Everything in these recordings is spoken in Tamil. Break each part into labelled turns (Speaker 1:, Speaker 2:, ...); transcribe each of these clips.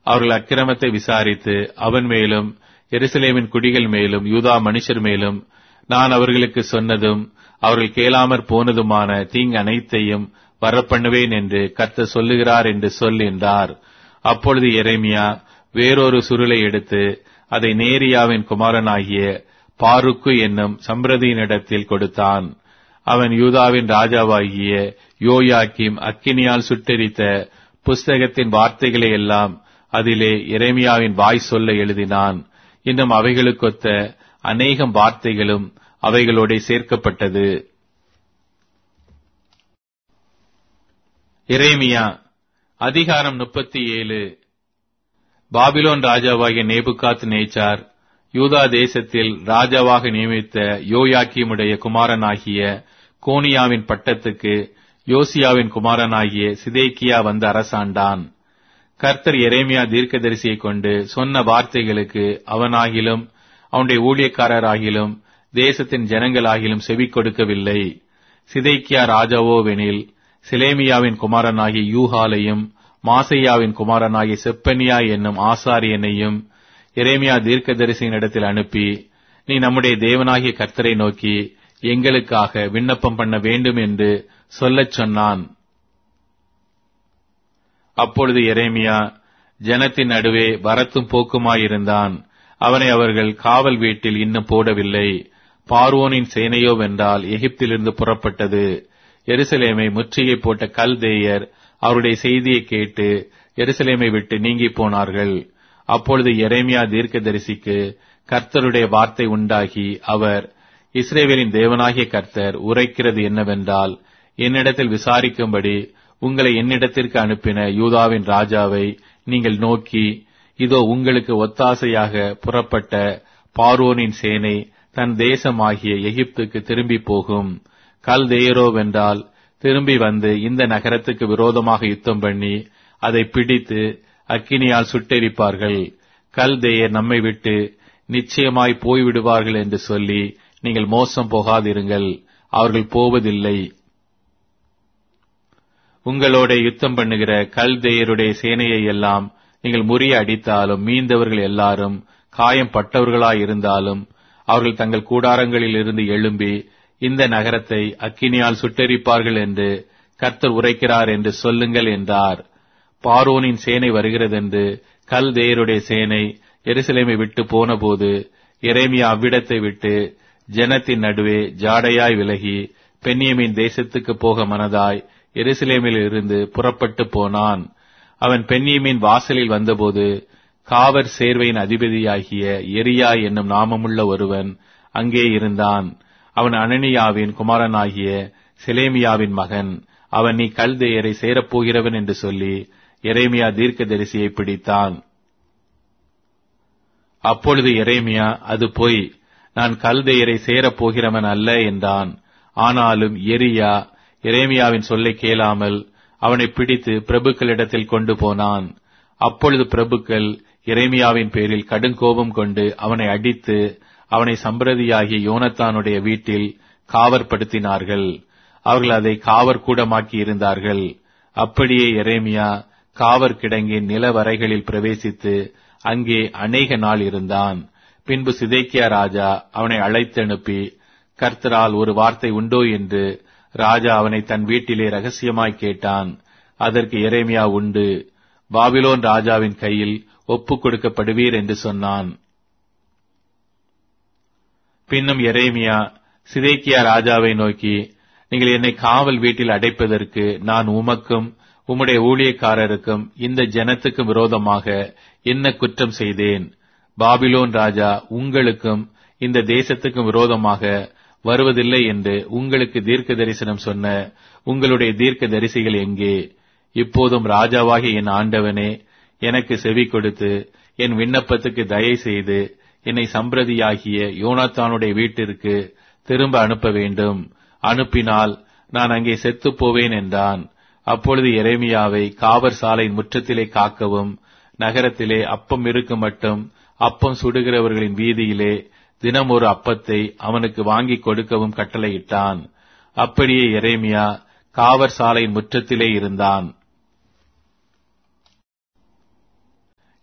Speaker 1: அவர்கள் அக்கிரமத்தை விசாரித்து அவன் மேலும் எருசலேமின் குடிகள் மேலும் யூதா மனுஷர் மேலும் நான் அவர்களுக்கு சொன்னதும் அவர்கள் கேளாமற் போனதுமான தீங்கு அனைத்தையும் வரப்பண்ணுவேன் என்று கர்த்தர் சொல்லுகிறார் என்று சொல் என்றார் அப்பொழுது எரேமியா வேறொரு சுருளை எடுத்து அதை நேரியாவின் குமாரனாகிய பாருக்கு என்னும் சம்பிரதியினிடத்தில் கொடுத்தான் அவன் யூதாவின் ராஜாவாகிய யோயாக்கிம் அக்கினியால் சுட்டெரித்த புஸ்தகத்தின் வார்த்தைகளை எல்லாம் அதிலே எரேமியாவின் வாய் சொல்ல எழுதினான் இன்னும் அவைகளுக்கொத்த அநேகம் வார்த்தைகளும் அவைகளோட சேர்க்கப்பட்டது எரேமியா அதிகாரம் முப்பத்தி ஏழு பாபிலோன் ராஜாவாகிய நேபுகாத் நேச்சார் யூதா தேசத்தில் ராஜாவாக நியமித்த யோயாக்கியமுடைய குமாரனாகிய கோனியாவின் பட்டத்துக்கு யோசியாவின் குமாரனாகிய சிதேக்கியா வந்து அரசாண்டான் கர்த்தர் எரேமியா தீர்க்கதரிசியை கொண்டு சொன்ன வார்த்தைகளுக்கு அவனாகிலும் அவனுடைய ஊழியக்காரராகிலும் தேசத்தின் ஜனங்களாகிலும் செவி கொடுக்கவில்லை சிதைக்கியா ராஜாவோவெனில் சிலேமியாவின் குமாரனாகிய யூஹாலையும் மாசையாவின் குமாரனாகிய செப்பனியா என்னும் ஆசாரியனையும் எரேமியா தீர்க்கதரிசியின் இடத்தில் அனுப்பி நீ நம்முடைய தேவனாகிய கர்த்தரை நோக்கி எங்களுக்காக விண்ணப்பம் பண்ண வேண்டும் என்று சொல்லச் சொன்னான் அப்பொழுது எரேமியா ஜனத்தின் நடுவே வரத்தும் போக்குமாயிருந்தான் அவனை அவர்கள் காவல் வீட்டில் இன்னும் போடவில்லை பார்வோனின் சேனையோ வென்றால் எகிப்திலிருந்து புறப்பட்டது எருசலேமை முற்றுகை போட்ட கல்தேயர் அவருடைய செய்தியை கேட்டு எருசலேமை விட்டு நீங்கி போனார்கள் அப்பொழுது எரேமியா தீர்க்கதரிசிக்கு கர்த்தருடைய வார்த்தை உண்டாகி அவர் இஸ்ரேவேலின் தேவனாகிய கர்த்தர் உரைக்கிறது என்னவென்றால் என்னிடத்தில் விசாரிக்கும்படி உங்களை என்னிடத்திற்கு அனுப்பின யூதாவின் ராஜாவை நீங்கள் நோக்கி இதோ உங்களுக்கு ஒத்தாசையாக புறப்பட்ட பார்வோனின் சேனை தன் தேசமாகிய எகிப்துக்கு திரும்பி போகும் கல் வென்றால் திரும்பி வந்து இந்த நகரத்துக்கு விரோதமாக யுத்தம் பண்ணி அதை பிடித்து அக்கினியால் சுட்டெரிப்பார்கள் கல் நம்மை விட்டு நிச்சயமாய் போய்விடுவார்கள் என்று சொல்லி நீங்கள் மோசம் போகாதிருங்கள் அவர்கள் போவதில்லை உங்களோட யுத்தம் பண்ணுகிற கல்தேயருடைய சேனையை எல்லாம் நீங்கள் முறிய அடித்தாலும் மீந்தவர்கள் எல்லாரும் காயம் பட்டவர்களாய் இருந்தாலும் அவர்கள் தங்கள் கூடாரங்களில் இருந்து எழும்பி இந்த நகரத்தை அக்கினியால் சுட்டெரிப்பார்கள் என்று கர்த்தர் உரைக்கிறார் என்று சொல்லுங்கள் என்றார் பார்வோனின் சேனை வருகிறதென்று கல்தேயருடைய சேனை எருசலேமை விட்டு போனபோது எரேமியா அவ்விடத்தை விட்டு ஜனத்தின் நடுவே ஜாடையாய் விலகி பென்னியமின் தேசத்துக்கு போக மனதாய் எருசலேமில் இருந்து புறப்பட்டு போனான் அவன் பென்னியமின் வாசலில் வந்தபோது காவர் சேர்வையின் அதிபதியாகிய எரியா என்னும் நாமமுள்ள ஒருவன் அங்கே இருந்தான் அவன் அனனியாவின் குமாரனாகிய செலேமியாவின் மகன் அவன் நீ கல்தேயரை சேரப்போகிறவன் என்று சொல்லி எரேமியா தீர்க்கதரிசியை பிடித்தான் அப்பொழுது எரேமியா அது பொய் நான் கல்தேயரை சேரப்போகிறவன் அல்ல என்றான் ஆனாலும் எரியா எரேமியாவின் சொல்லை கேளாமல் அவனை பிடித்து பிரபுக்களிடத்தில் கொண்டு போனான் அப்பொழுது பிரபுக்கள் எரேமியாவின் பேரில் கடுங்கோபம் கொண்டு அவனை அடித்து அவனை சம்பிரதியாகிய யோனத்தானுடைய வீட்டில் காவற்படுத்தினார்கள் அவர்கள் அதை காவற்கூடமாக்கி இருந்தார்கள் அப்படியே எரேமியா காவற் கிடங்கின் நிலவரைகளில் பிரவேசித்து அங்கே அநேக நாள் இருந்தான் பின்பு சிதைக்கியா ராஜா அவனை அழைத்தனுப்பி கர்த்தரால் ஒரு வார்த்தை உண்டோ என்று ராஜா அவனை தன் வீட்டிலே ரகசியமாய் கேட்டான் அதற்கு எரேமியா உண்டு பாபிலோன் ராஜாவின் கையில் ஒப்புக் கொடுக்கப்படுவீர் என்று சொன்னான் பின்னும் எரேமியா சிதைக்கியா ராஜாவை நோக்கி நீங்கள் என்னை காவல் வீட்டில் அடைப்பதற்கு நான் உமக்கும் உம்முடைய ஊழியக்காரருக்கும் இந்த ஜனத்துக்கு விரோதமாக என்ன குற்றம் செய்தேன் பாபிலோன் ராஜா உங்களுக்கும் இந்த தேசத்துக்கும் விரோதமாக வருவதில்லை என்று உங்களுக்கு தீர்க்க தரிசனம் சொன்ன உங்களுடைய தீர்க்க தரிசிகள் எங்கே இப்போதும் ராஜாவாகிய என் ஆண்டவனே எனக்கு செவி கொடுத்து என் விண்ணப்பத்துக்கு தயை செய்து என்னை சம்பிரதியாகிய யோனாத்தானுடைய வீட்டிற்கு திரும்ப அனுப்ப வேண்டும் அனுப்பினால் நான் அங்கே செத்துப் போவேன் என்றான் அப்பொழுது எரேமியாவை காவற் சாலையின் முற்றத்திலே காக்கவும் நகரத்திலே அப்பம் இருக்கும் மட்டும் அப்பம் சுடுகிறவர்களின் வீதியிலே தினம் ஒரு அப்பத்தை அவனுக்கு வாங்கிக் கொடுக்கவும் கட்டளையிட்டான் அப்படியே எரேமியா காவற் சாலையின் முற்றத்திலே இருந்தான்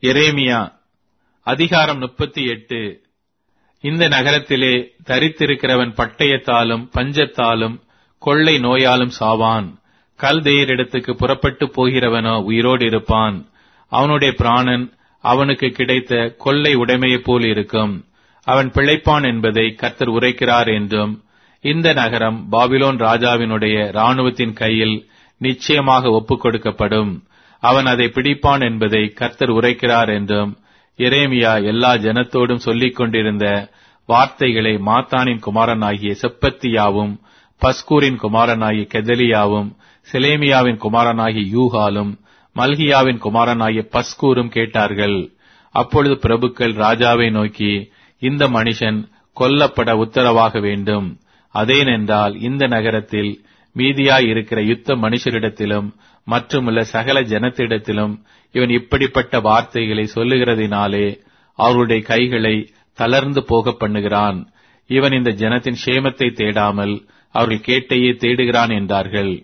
Speaker 1: எரேமியா அதிகாரம் முப்பத்தி எட்டு இந்த நகரத்திலே தரித்திருக்கிறவன் பட்டயத்தாலும் பஞ்சத்தாலும் கொள்ளை நோயாலும் சாவான் கல்தேயரிடத்துக்கு புறப்பட்டு போகிறவனோ உயிரோடு இருப்பான் அவனுடைய பிராணன் அவனுக்கு கிடைத்த கொள்ளை உடைமையைப் போல் இருக்கும் அவன் பிழைப்பான் என்பதை கர்த்தர் உரைக்கிறார் என்றும் இந்த நகரம் பாபிலோன் ராஜாவினுடைய இராணுவத்தின் கையில் நிச்சயமாக ஒப்புக் கொடுக்கப்படும் அவன் அதை பிடிப்பான் என்பதை கர்த்தர் உரைக்கிறார் என்றும் எரேமியா எல்லா ஜனத்தோடும் சொல்லிக் கொண்டிருந்த வார்த்தைகளை மாத்தானின் குமாரனாகிய செப்பத்தியாவும் பஸ்கூரின் குமாரனாகிய கெதலியாவும் செலேமியாவின் குமாரனாகிய யூகாலும் மல்கியாவின் குமாரனாகிய பஸ்கூரும் கேட்டார்கள் அப்பொழுது பிரபுக்கள் ராஜாவை நோக்கி இந்த மனுஷன் கொல்லப்பட உத்தரவாக வேண்டும் அதேனென்றால் இந்த நகரத்தில் மீதியாய் இருக்கிற யுத்த மனுஷரிடத்திலும் மற்றுமுள்ள சகல ஜனத்திடத்திலும் இவன் இப்படிப்பட்ட வார்த்தைகளை சொல்லுகிறதினாலே அவருடைய கைகளை தளர்ந்து போக பண்ணுகிறான் இவன் இந்த ஜனத்தின் சேமத்தை தேடாமல் அவர்கள் கேட்டையே தேடுகிறான் என்றார்கள்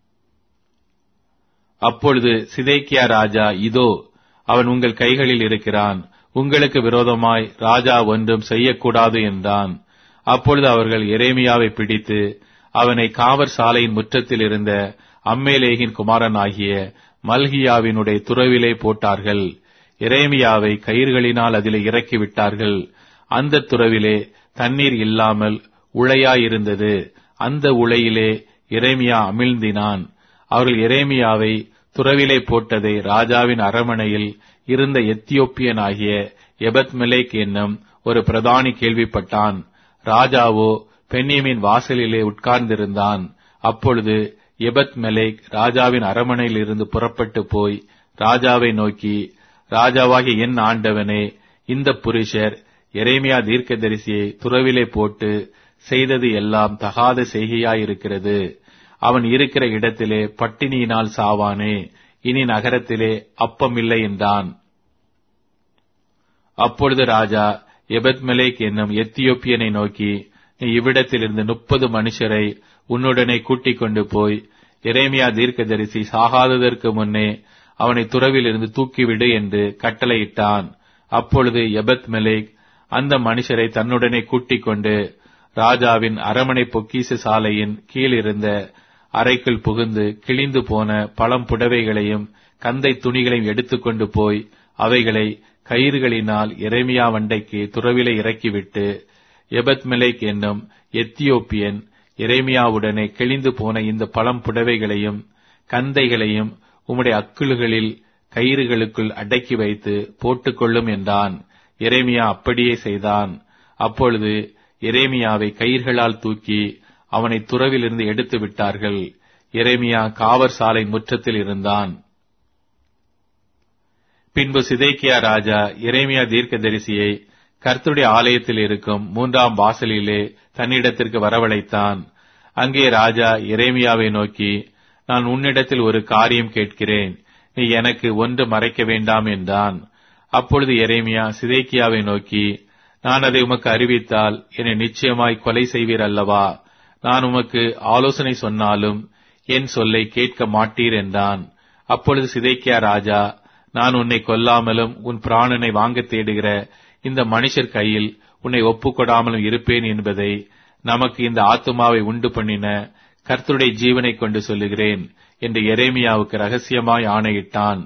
Speaker 1: அப்பொழுது சிதைக்கியா ராஜா இதோ அவன் உங்கள் கைகளில் இருக்கிறான் உங்களுக்கு விரோதமாய் ராஜா ஒன்றும் செய்யக்கூடாது என்றான் அப்பொழுது அவர்கள் எரேமியாவை பிடித்து அவனை காவற் சாலையின் முற்றத்தில் இருந்த அம்மேலேகின் குமாரனாகிய மல்கியாவினுடைய துறவிலே போட்டார்கள் எரேமியாவை கயிறுகளினால் அதிலே இறக்கிவிட்டார்கள் அந்த துறவிலே தண்ணீர் இல்லாமல் உளையாயிருந்தது அந்த உளையிலே எரேமியா அமிழ்ந்தினான் அவர்கள் எரேமியாவை துறவிலே போட்டதை ராஜாவின் அரமனையில் இருந்த எத்தியோப்பியனாகிய எபத்மெலேக் என்னும் ஒரு பிரதானி கேள்விப்பட்டான் ராஜாவோ பெண்ணியமின் வாசலிலே உட்கார்ந்திருந்தான் அப்பொழுது எபத் மெலேக் ராஜாவின் அரமனையில் இருந்து புறப்பட்டு போய் ராஜாவை நோக்கி ராஜாவாகிய என் ஆண்டவனே இந்த புருஷர் எரேமியா தீர்க்கதரிசியை துறவிலே போட்டு செய்தது எல்லாம் தகாத செய்கையாயிருக்கிறது அவன் இருக்கிற இடத்திலே பட்டினியினால் சாவானே இனி நகரத்திலே அப்பமில்லை என்றான் அப்பொழுது ராஜா எபத்மெலேக் என்னும் எத்தியோப்பியனை நோக்கி நீ இவ்விடத்திலிருந்து முப்பது மனுஷரை உன்னுடனே கூட்டிக் கொண்டு போய் எரேமியா தீர்க்கதரிசி சாகாததற்கு முன்னே அவனை துறவிலிருந்து தூக்கிவிடு என்று கட்டளையிட்டான் அப்பொழுது எபத் மெலேக் அந்த மனுஷரை தன்னுடனே கூட்டிக் கொண்டு ராஜாவின் அரமனை பொக்கீச சாலையின் கீழ் இருந்த அறைக்குள் புகுந்து கிழிந்து போன பழம் புடவைகளையும் கந்தை துணிகளையும் எடுத்துக்கொண்டு போய் அவைகளை கயிறுகளினால் எரேமியா வண்டைக்கு துறவிலே இறக்கிவிட்டு எபத்மெலேக் என்னும் எத்தியோப்பியன் எரேமியாவுடனே கிழிந்து போன இந்த பழம் புடவைகளையும் கந்தைகளையும் உம்முடைய அக்குள்களில் கயிறுகளுக்குள் அடக்கி வைத்து போட்டுக்கொள்ளும் என்றான் எரேமியா அப்படியே செய்தான் அப்பொழுது எரேமியாவை கயிர்களால் தூக்கி அவனை துறவிலிருந்து எடுத்து விட்டார்கள் எரேமியா காவற் சாலை முற்றத்தில் இருந்தான் பின்பு சிதைக்கியா ராஜா எரேமியா தீர்க்கதரிசியை கர்த்தருடைய ஆலயத்தில் இருக்கும் மூன்றாம் வாசலிலே தன்னிடத்திற்கு வரவழைத்தான் அங்கே ராஜா எரேமியாவை நோக்கி நான் உன்னிடத்தில் ஒரு காரியம் கேட்கிறேன் நீ எனக்கு ஒன்று மறைக்க வேண்டாம் என்றான் அப்பொழுது எரேமியா சிதைக்கியாவை நோக்கி நான் அதை உமக்கு அறிவித்தால் என்னை நிச்சயமாய் கொலை செய்வீர் அல்லவா நான் உமக்கு ஆலோசனை சொன்னாலும் என் சொல்லை கேட்க மாட்டீர் என்றான் அப்பொழுது சிதைக்கியா ராஜா நான் உன்னை கொல்லாமலும் உன் பிராணனை வாங்க தேடுகிற இந்த மனுஷர் கையில் உன்னை ஒப்புக்கொடாமலும் இருப்பேன் என்பதை நமக்கு இந்த ஆத்துமாவை உண்டு பண்ணின கர்த்தருடைய ஜீவனை கொண்டு சொல்லுகிறேன் என்று எரேமியாவுக்கு ரகசியமாய் ஆணையிட்டான்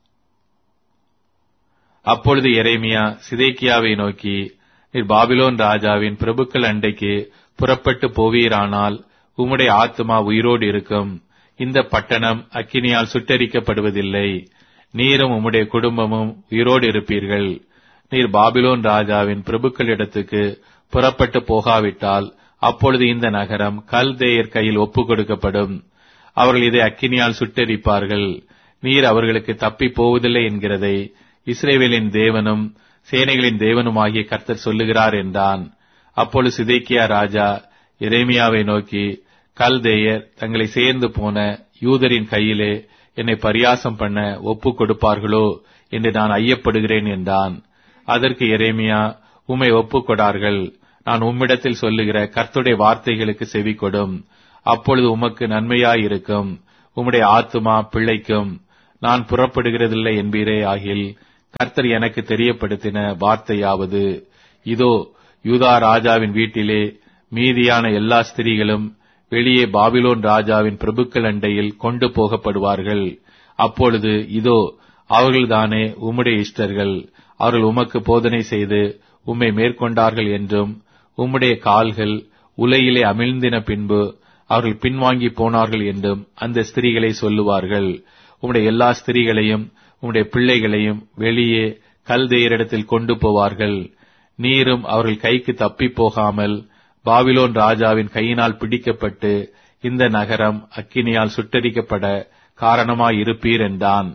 Speaker 1: அப்பொழுது எரேமியா சிதைக்கியாவை நோக்கி நீர் பாபிலோன் ராஜாவின் பிரபுக்கள் அண்டைக்கு புறப்பட்டு போவீரானால் உம்முடைய ஆத்மா உயிரோடு இருக்கும் இந்த பட்டணம் அக்கினியால் சுட்டரிக்கப்படுவதில்லை நீரும் உம்முடைய குடும்பமும் உயிரோடு இருப்பீர்கள் நீர் பாபிலோன் ராஜாவின் பிரபுக்களிடத்துக்கு புறப்பட்டு போகாவிட்டால் அப்பொழுது இந்த நகரம் கல்தேயர் கையில் ஒப்புக் கொடுக்கப்படும் அவர்கள் இதை அக்கினியால் சுட்டரிப்பார்கள் நீர் அவர்களுக்கு தப்பி போவதில்லை என்கிறதை இஸ்ரேவேலின் தேவனும் சேனைகளின் தேவனுமாகிய கர்த்தர் சொல்லுகிறார் என்றான் அப்பொழுது சிதைக்கியா ராஜா எரேமியாவை நோக்கி கல்தேயர் தங்களை சேர்ந்து போன யூதரின் கையிலே என்னை பரியாசம் பண்ண ஒப்புக் கொடுப்பார்களோ என்று நான் ஐயப்படுகிறேன் என்றான் அதற்கு எரேமியா உம்மை ஒப்புக் கொடார்கள் நான் உம்மிடத்தில் சொல்லுகிற கர்த்துடைய வார்த்தைகளுக்கு செவி கொடும் அப்பொழுது உமக்கு நன்மையாயிருக்கும் உம்முடைய ஆத்துமா பிழைக்கும் நான் புறப்படுகிறதில்லை என்பீரே ஆகில் கர்த்தர் எனக்கு தெரியப்படுத்தின வார்த்தையாவது இதோ யூதா ராஜாவின் வீட்டிலே மீதியான எல்லா ஸ்திரீகளும் வெளியே பாபிலோன் ராஜாவின் பிரபுக்கள் அண்டையில் கொண்டு போகப்படுவார்கள் அப்பொழுது இதோ அவர்கள்தானே உம்முடைய இஷ்டர்கள் அவர்கள் உமக்கு போதனை செய்து உம்மை மேற்கொண்டார்கள் என்றும் உம்முடைய கால்கள் உலையிலே அமிழ்ந்தின பின்பு அவர்கள் பின்வாங்கி போனார்கள் என்றும் அந்த ஸ்திரீகளை சொல்லுவார்கள் உம்முடைய எல்லா ஸ்திரீகளையும் உம்முடைய பிள்ளைகளையும் வெளியே கல்தேயரிடத்தில் கொண்டு போவார்கள் நீரும் அவர்கள் கைக்கு தப்பி போகாமல் பாபிலோன் ராஜாவின் கையினால் பிடிக்கப்பட்டு இந்த நகரம் அக்கினியால் சுட்டரிக்கப்பட காரணமாயிருப்பீர் என்றான்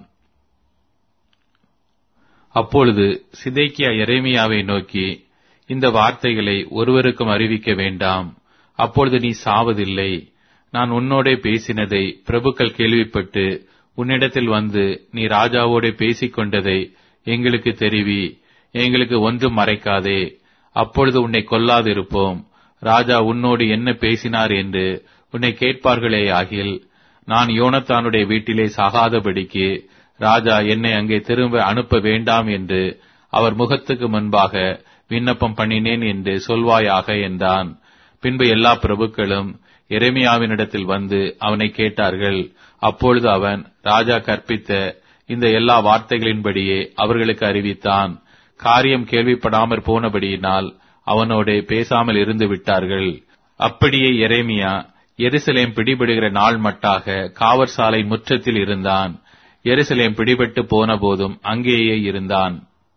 Speaker 1: அப்பொழுது சிதைக்கியா எரேமியாவை நோக்கி இந்த வார்த்தைகளை ஒருவருக்கும் அறிவிக்க வேண்டாம் அப்பொழுது நீ சாவதில்லை நான் உன்னோடே பேசினதை பிரபுக்கள் கேள்விப்பட்டு உன்னிடத்தில் வந்து நீ ராஜாவோடே பேசிக் கொண்டதை எங்களுக்கு தெரிவி எங்களுக்கு ஒன்றும் மறைக்காதே அப்பொழுது உன்னை கொல்லாதிருப்போம் ராஜா உன்னோடு என்ன பேசினார் என்று உன்னை கேட்பார்களே ஆகில் நான் யோனத்தானுடைய வீட்டிலே சாகாதபடிக்கு ராஜா என்னை அங்கே திரும்ப அனுப்ப வேண்டாம் என்று அவர் முகத்துக்கு முன்பாக விண்ணப்பம் பண்ணினேன் என்று சொல்வாயாக என்றான் பின்பு எல்லா பிரபுக்களும் எரேமியாவினிடத்தில் வந்து அவனை கேட்டார்கள் அப்பொழுது அவன் ராஜா கற்பித்த இந்த எல்லா வார்த்தைகளின்படியே அவர்களுக்கு அறிவித்தான் காரியம் கேள்விப்படாமற் போனபடியினால் அவனோடே பேசாமல் இருந்து விட்டார்கள் அப்படியே எரேமியா எருசலேம் பிடிபடுகிற நாள் மட்டாக காவற்சாலை முற்றத்தில் இருந்தான் எருசலேம் பிடிபட்டு போன போதும் அங்கேயே இருந்தான்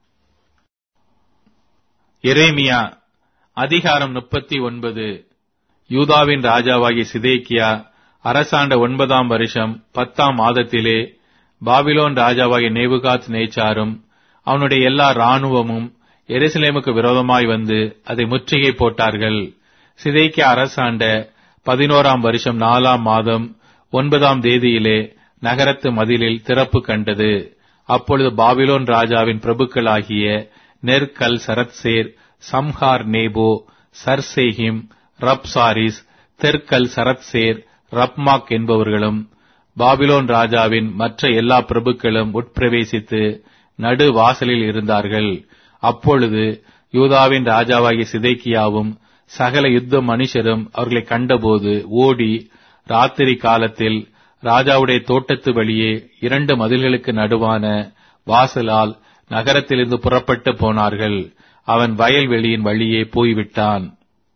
Speaker 1: எரேமியா அதிகாரம் முப்பத்தி ஒன்பது யூதாவின் ராஜாவாகிய சிதேக்கியா அரசாண்ட ஒன்பதாம் வருஷம் பத்தாம் மாதத்திலே பாபிலோன் ராஜாவாகிய நேபுகாத் நேச்சாரும் அவனுடைய எல்லா இராணுவமும் எருசலேமுக்கு விரோதமாய் வந்து அதை முற்றுகை போட்டார்கள் சிதைக்கியா அரசாண்ட பதினோராம் வருஷம் நாலாம் மாதம் ஒன்பதாம் தேதியிலே நகரத்து மதிலில் திறப்பு கண்டது அப்பொழுது பாபிலோன் ராஜாவின் பிரபுக்களாகிய நெர்கல் சரத்சேர் சம்ஹார் நேபோ சர்சேஹிம் ரப்சாரிஸ் தெற்கல் சரத்சேர் ரப்மாக் என்பவர்களும் பாபிலோன் ராஜாவின் மற்ற எல்லா பிரபுக்களும் உட்பிரவேசித்து நடு வாசலில் இருந்தார்கள் அப்பொழுது யூதாவின் ராஜாவாகிய சிதைக்கியாவும் சகல யுத்த மனுஷரும் அவர்களை கண்டபோது ஓடி ராத்திரி காலத்தில் ராஜாவுடைய தோட்டத்து வழியே இரண்டு மதில்களுக்கு நடுவான வாசலால் நகரத்திலிருந்து புறப்பட்டு போனார்கள் அவன் வயல்வெளியின் வழியே போய்விட்டான்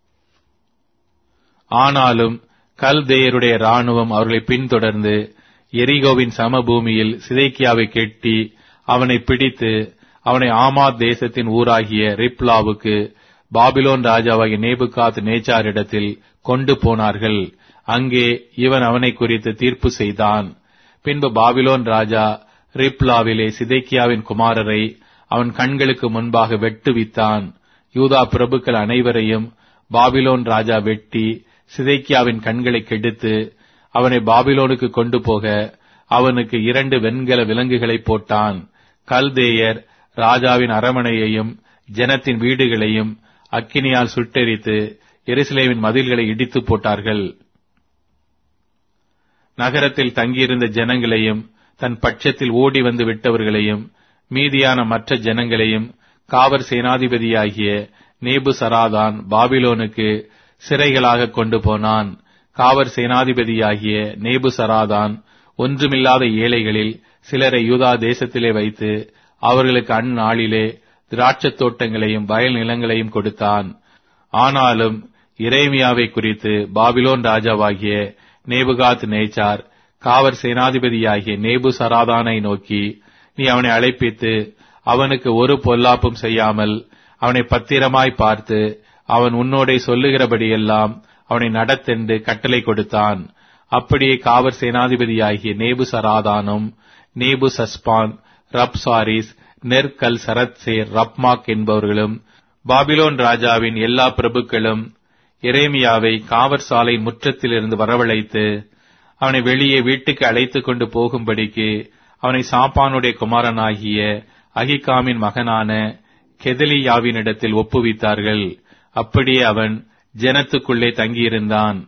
Speaker 1: ஆனாலும் கல்தேயருடைய ராணுவம் அவர்களை பின்தொடர்ந்து எரிகோவின் சமபூமியில் சிதைக்கியாவை கெட்டி அவனை பிடித்து அவனை ஆமாத் தேசத்தின் ஊராகிய ரிப்லாவுக்கு பாபிலோன் ராஜாவாகிய நேபுகாத் நேச்சாரிடத்தில் கொண்டு போனார்கள் அங்கே இவன் அவனை குறித்து தீர்ப்பு செய்தான் பின்பு பாபிலோன் ராஜா ரிப்லாவிலே சிதைக்கியாவின் குமாரரை அவன் கண்களுக்கு முன்பாக வெட்டுவித்தான் யூதா பிரபுக்கள் அனைவரையும் பாபிலோன் ராஜா வெட்டி சிதைக்கியாவின் கண்களை கெடுத்து அவனை பாபிலோனுக்கு கொண்டு போக அவனுக்கு இரண்டு வெண்கல விலங்குகளை போட்டான் கல்தேயர் ராஜாவின் அரமனையையும் ஜனத்தின் வீடுகளையும் அக்கினியால் சுட்டெரித்து எருசலேமின் மதில்களை இடித்து போட்டார்கள் நகரத்தில் தங்கியிருந்த ஜனங்களையும் தன் பட்சத்தில் ஓடி வந்து விட்டவர்களையும் மீதியான மற்ற ஜனங்களையும் காவற் சேனாதிபதியாகிய நேபு சராதான் பாபிலோனுக்கு சிறைகளாக கொண்டு போனான் காவற் சேனாதிபதியாகிய நேபு சராதான் ஒன்றுமில்லாத ஏழைகளில் சிலரை யூதா தேசத்திலே வைத்து அவர்களுக்கு அந்நாளிலே திராட்சத் தோட்டங்களையும் வயல் நிலங்களையும் கொடுத்தான் ஆனாலும் இறைமியாவை குறித்து பாபிலோன் ராஜாவாகிய நேபுகாத் நேச்சார் காவற் சேனாதிபதியாகிய நேபு சராதானை நோக்கி நீ அவனை அழைப்பித்து அவனுக்கு ஒரு பொல்லாப்பும் செய்யாமல் அவனை பத்திரமாய் பார்த்து அவன் உன்னோடே சொல்லுகிறபடியெல்லாம் அவனை நடத்தென்று கட்டளை கொடுத்தான் அப்படியே காவற் சேனாதிபதியாகிய நேபு சராதானும் நேபு சஸ்பான் ரப்சாரிஸ் நெர்கல் சரத்சேர் ரப்மாக் என்பவர்களும் பாபிலோன் ராஜாவின் எல்லா பிரபுக்களும் எரேமியாவை காவற் சாலை முற்றத்திலிருந்து வரவழைத்து அவனை வெளியே வீட்டுக்கு அழைத்துக் கொண்டு போகும்படிக்கு அவனை சாப்பானுடைய குமாரனாகிய அகிகாமின் மகனான கெதலியாவினிடத்தில் ஒப்புவித்தார்கள் அப்படியே அவன் ஜனத்துக்குள்ளே தங்கியிருந்தான்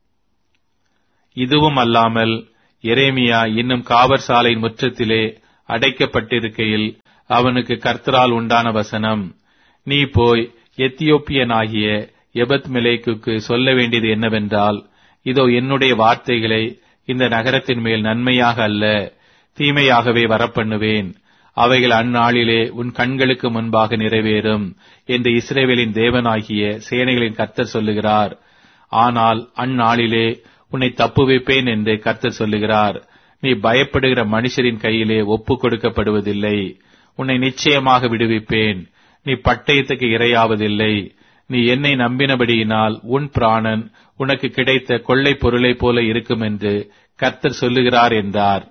Speaker 1: இதுவும் அல்லாமல் எரேமியா இன்னும் காவற் சாலை முற்றத்திலே அடைக்கப்பட்டிருக்கையில் அவனுக்கு கர்த்தரால் உண்டான வசனம் நீ போய் எத்தியோப்பியனாகிய எபத் மெலேக்குக்கு சொல்ல வேண்டியது என்னவென்றால் இதோ என்னுடைய வார்த்தைகளை இந்த நகரத்தின் மேல் நன்மையாக அல்ல தீமையாகவே வரப்பண்ணுவேன் அவைகள் அந்நாளிலே உன் கண்களுக்கு முன்பாக நிறைவேறும் என்று இஸ்ரேவேலின் தேவனாகிய சேனைகளின் கர்த்தர் சொல்லுகிறார் ஆனால் அந்நாளிலே உன்னை தப்புவிப்பேன் என்று கர்த்தர் சொல்லுகிறார் நீ பயப்படுகிற மனுஷரின் கையிலே ஒப்புக் கொடுக்கப்படுவதில்லை உன்னை நிச்சயமாக விடுவிப்பேன் நீ பட்டயத்துக்கு இரையாவதில்லை நீ என்னை நம்பினபடியினால் உன் பிராணன் உனக்கு கிடைத்த கொள்ளை பொருளைப் போல இருக்கும் என்று கர்த்தர் சொல்லுகிறார் என்றார்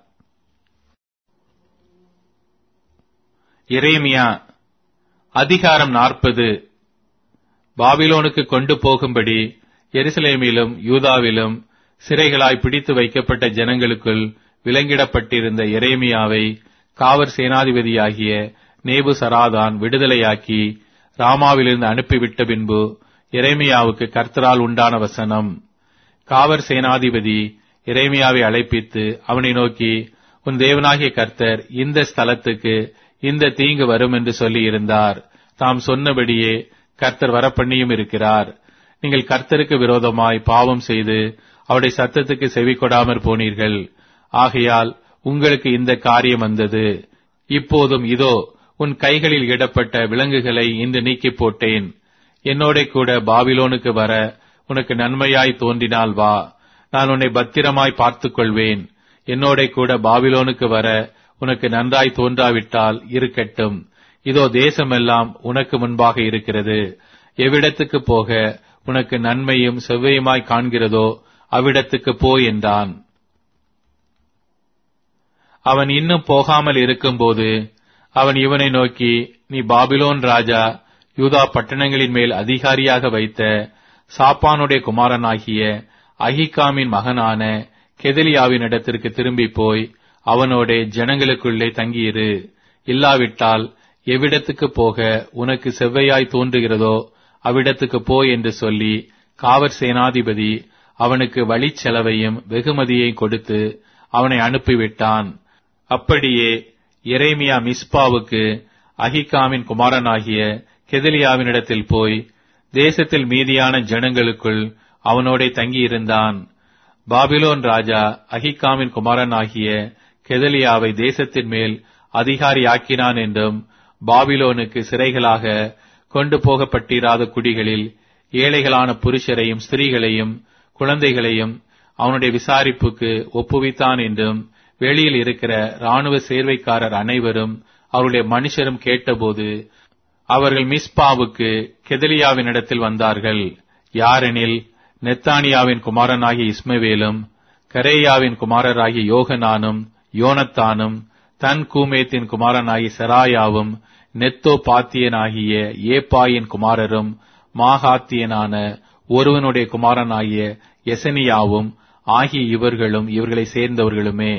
Speaker 1: எரேமியா அதிகாரம் நாற்பது பாபிலோனுக்கு கொண்டு போகும்படி எருசலேமிலும் யூதாவிலும் சிறைகளாய் பிடித்து வைக்கப்பட்ட ஜனங்களுக்குள் விலங்கிடப்பட்டிருந்த எரேமியாவை காவற் சேனாதிபதியாகிய நேபு சராதான் விடுதலையாக்கி ராமாவிலிருந்து அனுப்பிவிட்ட பின்பு எரேமியாவுக்கு கர்த்தரால் உண்டான வசனம் காவற் சேனாதிபதி எரேமியாவை அழைப்பித்து அவனை நோக்கி உன் தேவனாகிய கர்த்தர் இந்த ஸ்தலத்துக்கு இந்த தீங்கு வரும் என்று சொல்லி இருந்தார் தாம் சொன்னபடியே கர்த்தர் வரப்பண்ணியும் இருக்கிறார் நீங்கள் கர்த்தருக்கு விரோதமாய் பாவம் செய்து அவருடைய சத்தத்துக்கு செவி கொடாமற் போனீர்கள் ஆகையால் உங்களுக்கு இந்த காரியம் வந்தது இப்போதும் இதோ உன் கைகளில் இடப்பட்ட விலங்குகளை இன்று நீக்கி போட்டேன் என்னோட கூட பாபிலோனுக்கு வர உனக்கு நன்மையாய் தோன்றினால் வா நான் உன்னை பத்திரமாய் பார்த்துக் கொள்வேன் என்னோட கூட பாபிலோனுக்கு வர உனக்கு நன்றாய் தோன்றாவிட்டால் இருக்கட்டும் இதோ தேசமெல்லாம் உனக்கு முன்பாக இருக்கிறது எவ்விடத்துக்கு போக உனக்கு நன்மையும் செவ்வையுமாய் காண்கிறதோ அவ்விடத்துக்கு போ என்றான் அவன் இன்னும் போகாமல் இருக்கும்போது அவன் இவனை நோக்கி நீ பாபிலோன் ராஜா யூதா பட்டணங்களின் மேல் அதிகாரியாக வைத்த சாப்பானுடைய குமாரனாகிய அஹிகாமின் மகனான கெதலியாவின் இடத்திற்கு திரும்பி போய் அவனோட ஜனங்களுக்குள்ளே தங்கியிரு இல்லாவிட்டால் எவ்விடத்துக்கு போக உனக்கு செவ்வையாய் தோன்றுகிறதோ அவ்விடத்துக்கு போ என்று சொல்லி காவற் சேனாதிபதி அவனுக்கு வழிச்செலவையும் வெகுமதியையும் கொடுத்து அவனை அனுப்பிவிட்டான் அப்படியே எரேமியா மிஸ்பாவுக்கு அஹிகாமின் குமாரனாகிய கெதலியாவினிடத்தில் போய் தேசத்தில் மீதியான ஜனங்களுக்குள் அவனோட தங்கியிருந்தான் பாபிலோன் ராஜா அஹிகாமின் குமாரனாகிய கெதலியாவை தேசத்தின் மேல் அதிகாரியாக்கினான் என்றும் பாபிலோனுக்கு சிறைகளாக கொண்டு போகப்பட்டிராத குடிகளில் ஏழைகளான புருஷரையும் ஸ்திரீகளையும் குழந்தைகளையும் அவனுடைய விசாரிப்புக்கு ஒப்புவித்தான் என்றும் வெளியில் இருக்கிற ராணுவ சேர்வைக்காரர் அனைவரும் அவருடைய மனுஷரும் கேட்டபோது அவர்கள் மிஸ்பாவுக்கு கெதலியாவினிடத்தில் வந்தார்கள் யாரெனில் நெத்தானியாவின் குமாரனாகிய இஸ்மவேலும் கரேயாவின் குமாரராகிய யோகனானும் யோனத்தானும் தன் கூமேத்தின் குமாரனாகிய செராயாவும் நெத்தோ பாத்தியனாகிய ஏப்பாயின் குமாரரும் மாகாத்தியனான ஒருவனுடைய குமாரனாகிய எசனியாவும் ஆகிய இவர்களும் இவர்களை சேர்ந்தவர்களுமே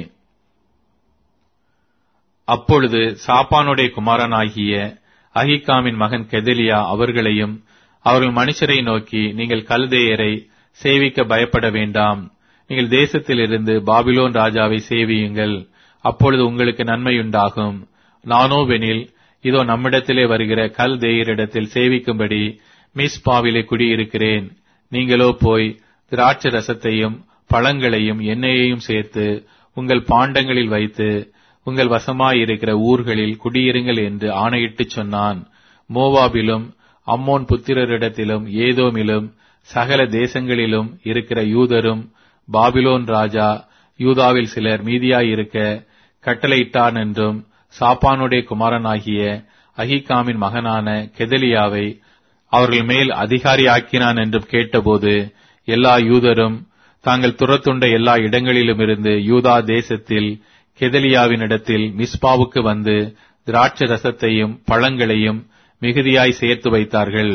Speaker 1: அப்பொழுது சாப்பானுடைய குமாரனாகிய அஹிகாமின் மகன் கெதலியா அவர்களையும் அவர்கள் மனுஷரை நோக்கி நீங்கள் கல்தேயரை சேவிக்க பயப்பட வேண்டாம் நீங்கள் தேசத்திலிருந்து பாபிலோன் ராஜாவை சேவியுங்கள் அப்பொழுது உங்களுக்கு நன்மையுண்டாகும் நானோவெனில் இதோ நம்மிடத்திலே வருகிற கல் தேயரிடத்தில் சேவிக்கும்படி மிஸ்பாவிலே குடியிருக்கிறேன் நீங்களோ போய் திராட்சை ரசத்தையும் பழங்களையும் எண்ணெயையும் சேர்த்து உங்கள் பாண்டங்களில் வைத்து உங்கள் வசமாயிருக்கிற ஊர்களில் குடியிருங்கள் என்று ஆணையிட்டுச் சொன்னான் மோவாபிலும் அம்மோன் புத்திரரிடத்திலும் ஏதோமிலும் சகல தேசங்களிலும் இருக்கிற யூதரும் பாபிலோன் ராஜா யூதாவில் சிலர் மீதியாயிருக்க கட்டளையிட்டான் என்றும் சாப்பானுடைய குமாரனாகிய அஹிகாமின் மகனான கெதலியாவை அவர்கள் மேல் அதிகாரி ஆக்கினான் என்றும் கேட்டபோது எல்லா யூதரும் தாங்கள் துரத்துண்ட எல்லா இடங்களிலுமிருந்து யூதா தேசத்தில் கெதலியாவினிடத்தில் மிஸ்பாவுக்கு வந்து திராட்சை ரசத்தையும் பழங்களையும் மிகுதியாய் சேர்த்து வைத்தார்கள்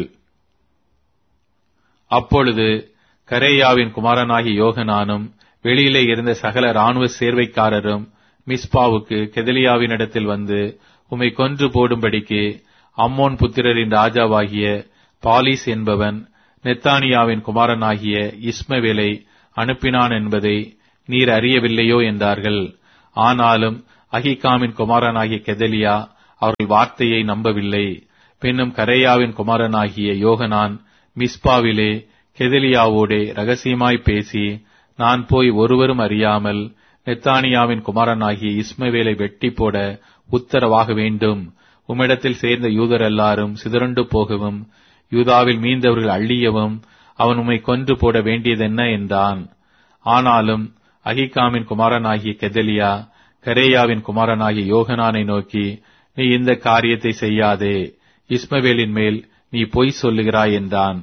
Speaker 1: அப்பொழுது கரேயாவின் குமாரனாகி யோகனானும் வெளியிலே இருந்த சகல ராணுவ சேர்வைக்காரரும் மிஸ்பாவுக்கு கெதலியாவினிடத்தில் வந்து உம்மை கொன்று போடும்படிக்கு அம்மோன் புத்திரரின் ராஜாவாகிய பாலிஸ் என்பவன் நெத்தானியாவின் குமாரனாகிய இஸ்மவேலை அனுப்பினான் என்பதை நீர் அறியவில்லையோ என்றார்கள் ஆனாலும் அகிகாமின் குமாரனாகிய கெதலியா அவர்கள் வார்த்தையை நம்பவில்லை பின்னும் கரேயாவின் குமாரனாகிய யோகனான் மிஸ்பாவிலே கெதலியாவோடே ரகசியமாய் பேசி நான் போய் ஒருவரும் அறியாமல் நெத்தானியாவின் குமாரனாகிய இஸ்மவேலை வெட்டி போட உத்தரவாக வேண்டும் உம்மிடத்தில் சேர்ந்த யூதர் எல்லாரும் சிதறண்டு போகவும் யூதாவில் மீந்தவர்கள் அள்ளியவும் அவன் உம்மை கொன்று போட வேண்டியதென்ன என்றான் ஆனாலும் அகிகாமின் குமாரனாகிய கெதலியா கரேயாவின் குமாரனாகிய யோகனானை நோக்கி நீ இந்த காரியத்தை செய்யாதே இஸ்மவேலின் மேல் நீ பொய் சொல்லுகிறாய் என்றான்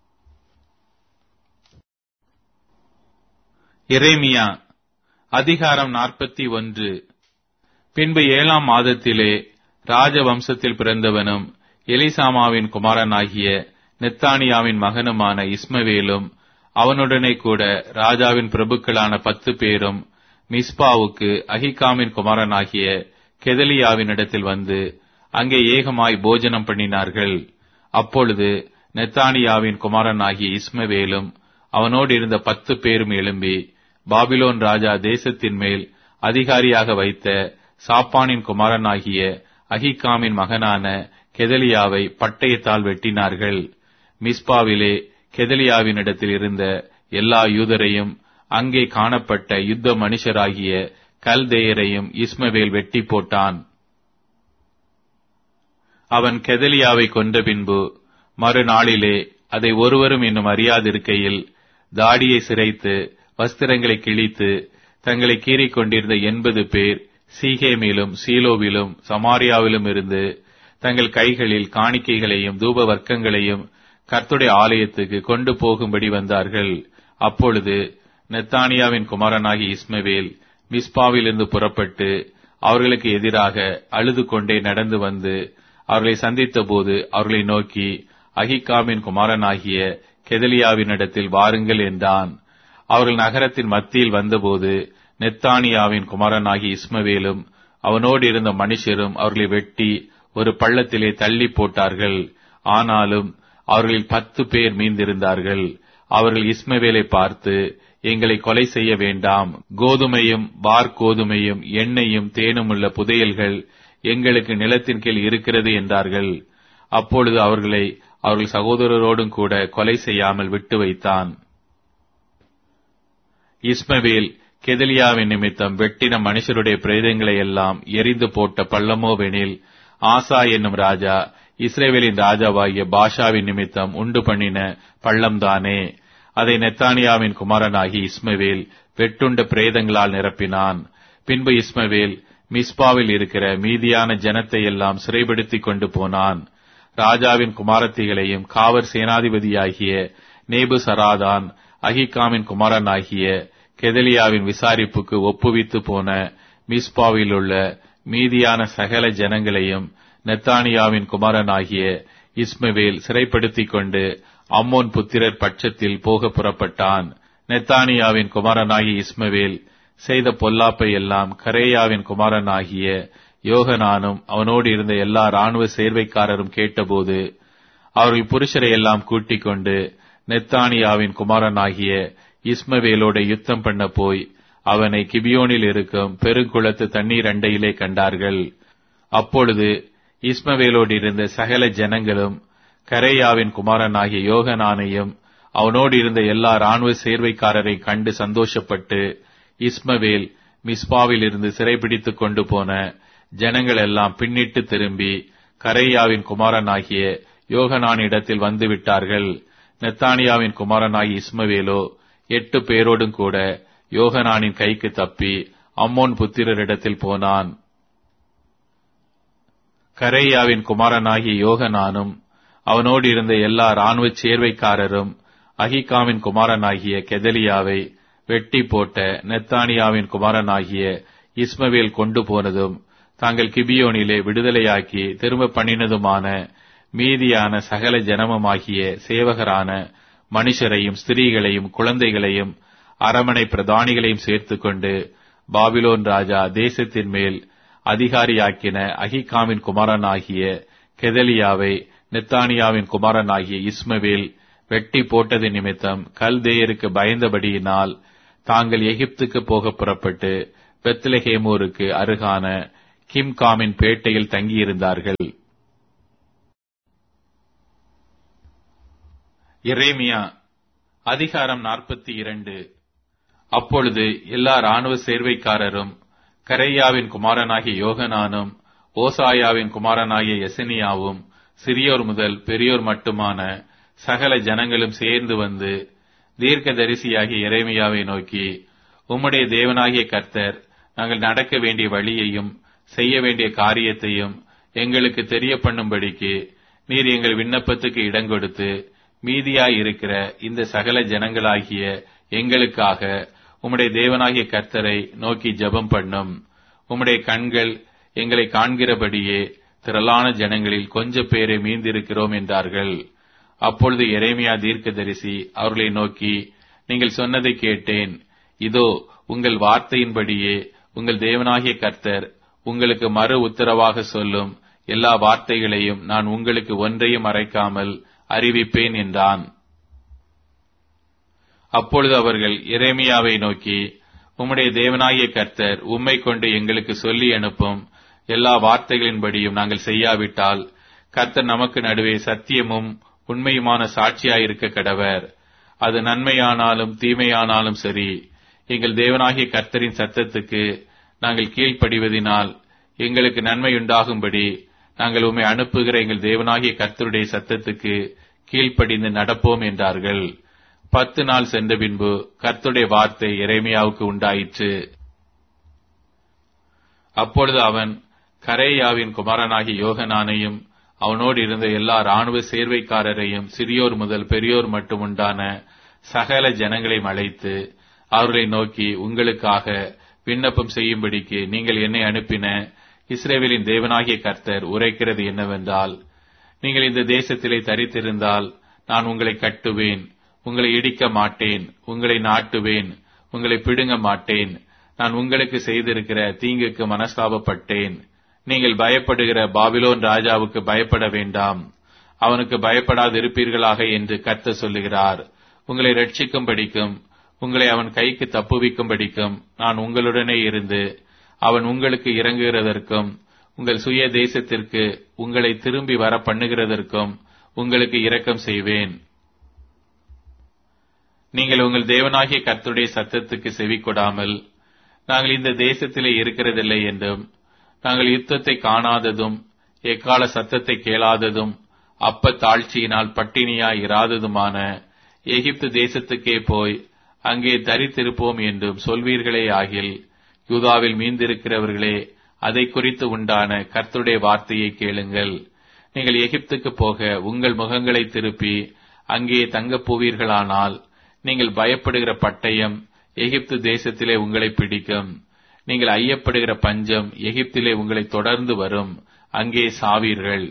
Speaker 1: எரேமியா அதிகாரம் நாற்பத்தி ஒன்று பின்பு ஏழாம் மாதத்திலே ராஜவம்சத்தில் பிறந்தவனும் எலிசாமாவின் குமாரனாகிய நெத்தானியாவின் மகனுமான இஸ்மவேலும் அவனுடனே கூட ராஜாவின் பிரபுக்களான பத்து பேரும் மிஸ்பாவுக்கு அகிகாமின் குமாரனாகிய கெதலியாவினிடத்தில் வந்து அங்கே ஏகமாய் போஜனம் பண்ணினார்கள் அப்பொழுது நெத்தானியாவின் குமாரனாகிய இஸ்மவேலும் அவனோடு இருந்த பத்து பேரும் எழும்பி பாபிலோன் ராஜா தேசத்தின் மேல் அதிகாரியாக வைத்த சாப்பானின் குமாரனாகிய அகிகாமின் மகனான கெதலியாவை பட்டயத்தால் வெட்டினார்கள் மிஸ்பாவிலே கெதலியாவினிடத்தில் இருந்த எல்லா யூதரையும் அங்கே காணப்பட்ட யுத்த மனுஷராகிய கல்தேயரையும் இஸ்மவேல் வெட்டி போட்டான் அவன் கெதலியாவை கொன்ற பின்பு மறுநாளிலே அதை ஒருவரும் இன்னும் அறியாதிருக்கையில் தாடியை சிரைத்து வஸ்திரங்களை கிழித்து தங்களை கீறிக் கொண்டிருந்த எண்பது பேர் சீகேமிலும் சீலோவிலும் சமாரியாவிலும் இருந்து தங்கள் கைகளில் காணிக்கைகளையும் தூப வர்க்கங்களையும் கர்த்துடைய ஆலயத்துக்கு கொண்டு போகும்படி வந்தார்கள் அப்பொழுது நெத்தானியாவின் குமாரனாகி இஸ்மவேல் மிஸ்பாவிலிருந்து புறப்பட்டு அவர்களுக்கு எதிராக அழுது கொண்டே நடந்து வந்து அவர்களை சந்தித்த போது அவர்களை நோக்கி அகிகாமின் குமாரனாகிய கெதலியாவினிடத்தில் வாருங்கள் என்றான் அவர்கள் நகரத்தின் மத்தியில் வந்தபோது நெத்தானியாவின் குமாரனாகி இஸ்மவேலும் அவனோடு இருந்த மனுஷரும் அவர்களை வெட்டி ஒரு பள்ளத்திலே தள்ளி போட்டார்கள் ஆனாலும் அவர்களில் பத்து பேர் மீந்திருந்தார்கள் அவர்கள் இஸ்மவேலை பார்த்து எங்களை கொலை செய்ய வேண்டாம் கோதுமையும் வார் கோதுமையும் எண்ணெயும் தேனும் உள்ள புதையல்கள் எங்களுக்கு நிலத்தின் கீழ் இருக்கிறது என்றார்கள் அப்பொழுது அவர்களை அவர்கள் சகோதரரோடும் கூட கொலை செய்யாமல் விட்டு வைத்தான் இஸ்மவேல் கெதலியாவின் நிமித்தம் வெட்டின மனுஷருடைய பிரேதங்களை எல்லாம் எரிந்து போட்ட பள்ளமோவெனில் ஆசா என்னும் ராஜா இஸ்ரேவேலின் ராஜாவாகிய பாஷாவின் நிமித்தம் உண்டு பண்ணின பள்ளம்தானே அதை நெத்தானியாவின் குமாரனாகி இஸ்மவேல் வெட்டுண்ட பிரேதங்களால் நிரப்பினான் பின்பு இஸ்மவேல் மிஸ்பாவில் இருக்கிற மீதியான ஜனத்தை எல்லாம் சிறைப்படுத்திக் கொண்டு போனான் ராஜாவின் குமாரத்திகளையும் காவற் சேனாதிபதியாகிய நேபு சராதான் அகிகாமின் குமாரனாகிய கெதலியாவின் விசாரிப்புக்கு ஒப்புவித்து போன மிஸ்பாவில் உள்ள மீதியான சகல ஜனங்களையும் நெத்தானியாவின் குமாரனாகிய இஸ்மவேல் சிறைப்படுத்திக் கொண்டு அம்மோன் புத்திரர் பட்சத்தில் போக புறப்பட்டான் நெத்தானியாவின் குமாரனாகிய இஸ்மவேல் செய்த பொல்லாப்பை எல்லாம் கரேயாவின் குமாரனாகிய யோகனானும் அவனோடு இருந்த எல்லா ராணுவ சேர்வைக்காரரும் கேட்டபோது அவர்கள் புருஷரை எல்லாம் கூட்டிக் கொண்டு நெத்தானியாவின் குமாரனாகிய இஸ்மவேலோட யுத்தம் பண்ண போய் அவனை கிபியோனில் இருக்கும் பெருங்குளத்து தண்ணீர் அண்டையிலே கண்டார்கள் அப்பொழுது இஸ்மவேலோடு இருந்த சகல ஜனங்களும் கரேயாவின் குமாரனாகிய யோகனானையும் அவனோடு இருந்த எல்லா ராணுவ சேர்வைக்காரரை கண்டு சந்தோஷப்பட்டு இஸ்மவேல் மிஸ்பாவில் இருந்து சிறைபிடித்துக் கொண்டு போன ஜனங்கள் எல்லாம் பின்னிட்டு திரும்பி கரையாவின் குமாரனாகிய யோகனான் இடத்தில் வந்து விட்டார்கள் நெத்தானியாவின் குமாரனாகிய இஸ்மவேலோ எட்டு பேரோடும் கூட யோகனானின் கைக்கு தப்பி அம்மோன் புத்திரரிடத்தில் போனான் கரேயாவின் குமாரனாகிய யோகனானும் அவனோடு இருந்த எல்லா ராணுவ சேர்வைக்காரரும் அகிகாமின் குமாரனாகிய கெதலியாவை வெட்டி போட்ட நெத்தானியாவின் குமாரனாகிய இஸ்மவேல் கொண்டு போனதும் தாங்கள் கிபியோனிலே விடுதலையாக்கி திரும்ப பண்ணினதுமான மீதியான சகல ஜனமுமாகிய சேவகரான மனுஷரையும் ஸ்திரீகளையும் குழந்தைகளையும் அரமனை பிரதானிகளையும் சேர்த்துக்கொண்டு பாபிலோன் ராஜா தேசத்தின் மேல் அதிகாரியாக்கின அகிகாமின் குமாரனாகிய கெதலியாவை நெத்தானியாவின் குமாரனாகிய இஸ்மவேல் வெட்டி போட்டது நிமித்தம் கல்தேயருக்கு பயந்தபடியினால் தாங்கள் எகிப்துக்கு போக புறப்பட்டு பெத்லஹேமோருக்கு அருகான கிம்காமின் பேட்டையில் தங்கியிருந்தார்கள் எரேமியா அதிகாரம் நாற்பத்தி இரண்டு அப்பொழுது எல்லா ராணுவ சேர்வைக்காரரும் கரையாவின் குமாரனாகிய யோகனானும் ஓசாயாவின் குமாரனாகிய எசனியாவும் சிறியோர் முதல் பெரியோர் மட்டுமான சகல ஜனங்களும் சேர்ந்து வந்து தீர்க்கதரிசியாகிய எரேமியாவை நோக்கி உம்முடைய தேவனாகிய கர்த்தர் நாங்கள் நடக்க வேண்டிய வழியையும் செய்ய வேண்டிய காரியத்தையும் எங்களுக்கு தெரிய பண்ணும்படிக்கு நீர் எங்கள் விண்ணப்பத்துக்கு இடங்கொடுத்து மீதியாய் இருக்கிற இந்த சகல ஜனங்களாகிய எங்களுக்காக உம்முடைய தேவனாகிய கர்த்தரை நோக்கி ஜெபம் பண்ணும் உம்முடைய கண்கள் எங்களை காண்கிறபடியே திரளான ஜனங்களில் கொஞ்ச பேரை மீந்திருக்கிறோம் என்றார்கள் அப்பொழுது எரேமியா தீர்க்கதரிசி அவர்களை நோக்கி நீங்கள் சொன்னதை கேட்டேன் இதோ உங்கள் வார்த்தையின்படியே உங்கள் தேவனாகிய கர்த்தர் உங்களுக்கு மறு உத்தரவாக சொல்லும் எல்லா வார்த்தைகளையும் நான் உங்களுக்கு ஒன்றையும் மறைக்காமல் அறிவிப்பேன் என்றான் அப்பொழுது அவர்கள் எரேமியாவை நோக்கி உம்முடைய தேவனாகிய கர்த்தர் உம்மை கொண்டு எங்களுக்கு சொல்லி அனுப்பும் எல்லா வார்த்தைகளின்படியும் நாங்கள் செய்யாவிட்டால் கர்த்தர் நமக்கு நடுவே சத்தியமும் உண்மையுமான சாட்சியாயிருக்க கடவர் அது நன்மையானாலும் தீமையானாலும் சரி எங்கள் தேவனாகிய கர்த்தரின் சத்தத்துக்கு நாங்கள் கீழ்ப்படிவதினால் எங்களுக்கு நன்மையுண்டாகும்படி நாங்கள் உம்மை அனுப்புகிற எங்கள் தேவனாகிய கர்த்தருடைய சத்தத்துக்கு கீழ்ப்படிந்து நடப்போம் என்றார்கள் பத்து நாள் சென்ற பின்பு கர்த்தருடைய வார்த்தை எரேமியாவுக்கு உண்டாயிற்று அப்பொழுது அவன் கரேயாவின் குமாரனாகிய யோகனானையும் அவனோடு இருந்த எல்லா ராணுவ சேர்வைக்காரரையும் சிறியோர் முதல் பெரியோர் மட்டும் உண்டான சகல ஜனங்களையும் அழைத்து அவர்களை நோக்கி உங்களுக்காக விண்ணப்பம் செய்யும்படிக்கு நீங்கள் என்னை அனுப்பின இஸ்ரேவேலின் தேவனாகிய கர்த்தர் உரைக்கிறது என்னவென்றால் நீங்கள் இந்த தேசத்திலே தரித்திருந்தால் நான் உங்களை கட்டுவேன் உங்களை இடிக்க மாட்டேன் உங்களை நாட்டுவேன் உங்களை பிடுங்க மாட்டேன் நான் உங்களுக்கு செய்திருக்கிற தீங்குக்கு மனஸ்தாபப்பட்டேன் நீங்கள் பயப்படுகிற பாபிலோன் ராஜாவுக்கு பயப்பட வேண்டாம் அவனுக்கு பயப்படாதிருப்பீர்களாக என்று கர்த்த சொல்லுகிறார் உங்களை ரட்சிக்கும் படிக்கும் உங்களை அவன் கைக்கு தப்புவிக்கும் படிக்கும் நான் உங்களுடனே இருந்து அவன் உங்களுக்கு இறங்குகிறதற்கும் உங்கள் சுய தேசத்திற்கு உங்களை திரும்பி வர பண்ணுகிறதற்கும் உங்களுக்கு இரக்கம் செய்வேன் நீங்கள் உங்கள் தேவனாகிய கர்த்தருடைய சத்தத்துக்கு செவி கொடாமல் நாங்கள் இந்த தேசத்திலே இருக்கிறதில்லை என்றும் நாங்கள் யுத்தத்தை காணாததும் எக்கால சத்தத்தை கேளாததும் அப்ப தாழ்ச்சியினால் பட்டினியாய் இராததுமான எகிப்து தேசத்துக்கே போய் அங்கே தரித்திருப்போம் என்றும் சொல்வீர்களே ஆகில் யூதாவில் மீந்திருக்கிறவர்களே அதை குறித்து உண்டான கர்த்தருடைய வார்த்தையை கேளுங்கள் நீங்கள் எகிப்துக்கு போக உங்கள் முகங்களை திருப்பி அங்கே தங்கப் போவீர்களானால் நீங்கள் பயப்படுகிற பட்டயம் எகிப்து தேசத்திலே உங்களை பிடிக்கும் நீங்கள் ஐயப்படுகிற பஞ்சம் எகிப்திலே உங்களை தொடர்ந்து வரும் அங்கே சாவீர்கள்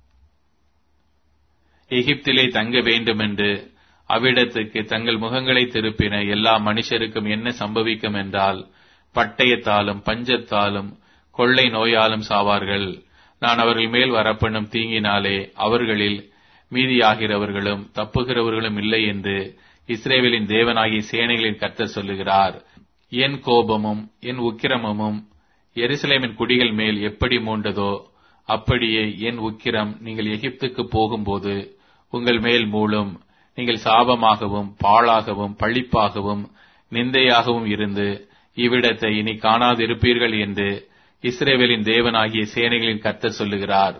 Speaker 1: எகிப்திலே தங்க வேண்டுமென்று அவ்விடத்துக்கு தங்கள் முகங்களை திருப்பின எல்லா மனுஷருக்கும் என்ன சம்பவிக்கும் என்றால் பட்டயத்தாலும் பஞ்சத்தாலும் கொள்ளை நோயாலும் சாவார்கள் நான் அவர்கள் மேல் வரப்பண்ணும் தீங்கினாலே அவர்களில் மீதியாகிறவர்களும் தப்புகிறவர்களும் இல்லை என்று இஸ்ரேவேலின் தேவனாகிய சேனைகளின் கர்த்தர் சொல்லுகிறார் என் கோபமும் என் உக்கிரமும் எருசலேமின் குடிகள் மேல் எப்படி மூண்டதோ அப்படியே என் உக்கிரம் நீங்கள் எகிப்துக்கு போகும்போது உங்கள் மேல் மூளும் நீங்கள் சாபமாகவும் பாழாகவும் பழிப்பாகவும் நிந்தையாகவும் இருந்து இவ்விடத்தை இனி காணாதிருப்பீர்கள் என்று இஸ்ரேவேலின் தேவனாகிய சேனைகளின் கர்த்தர் சொல்லுகிறார்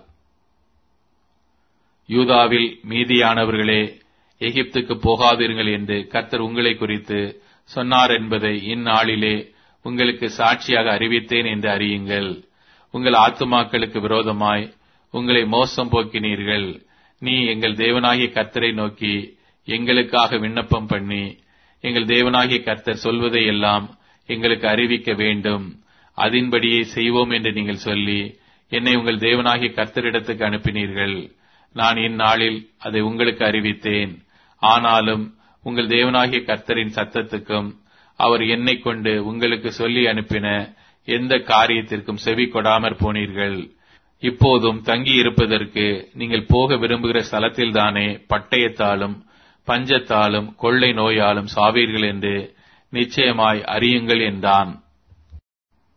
Speaker 1: யூதாவில் மீதியானவர்களே எகிப்துக்கு போகாதீர்கள் என்று கர்த்தர் உங்களை குறித்து சொன்னார் என்பதை இந்நாளிலே உங்களுக்கு சாட்சியாக அறிவித்தேன் என்று அறியுங்கள் உங்கள் ஆத்துமாக்களுக்கு விரோதமாய் உங்களை மோசம் போக்கினீர்கள் நீ எங்கள் தேவனாகிய கர்த்தரை நோக்கி எங்களுக்காக விண்ணப்பம் பண்ணி எங்கள் தேவனாகிய கர்த்தர் சொல்வதை எல்லாம் எங்களுக்கு அறிவிக்க வேண்டும் அதின்படியே செய்வோம் என்று நீங்கள் சொல்லி என்னை உங்கள் தேவனாகிய கர்த்தரிடத்துக்கு அனுப்பினீர்கள் நான் இந்நாளில் அதை உங்களுக்கு அறிவித்தேன் ஆனாலும் உங்கள் தேவனாகிய கர்த்தரின் சத்தத்துக்கும் அவர் என்னை கொண்டு உங்களுக்கு சொல்லி அனுப்பின எந்த காரியத்திற்கும் செவி கொடாமற் போனீர்கள் இப்போதும் தங்கி இருப்பதற்கு நீங்கள் போக விரும்புகிற ஸ்தலத்தில்தானே பட்டயத்தாலும் பஞ்சத்தாலும் கொள்ளை நோயாலும் சாவீர்கள் என்று நிச்சயமாய் அறியுங்கள் என்றான்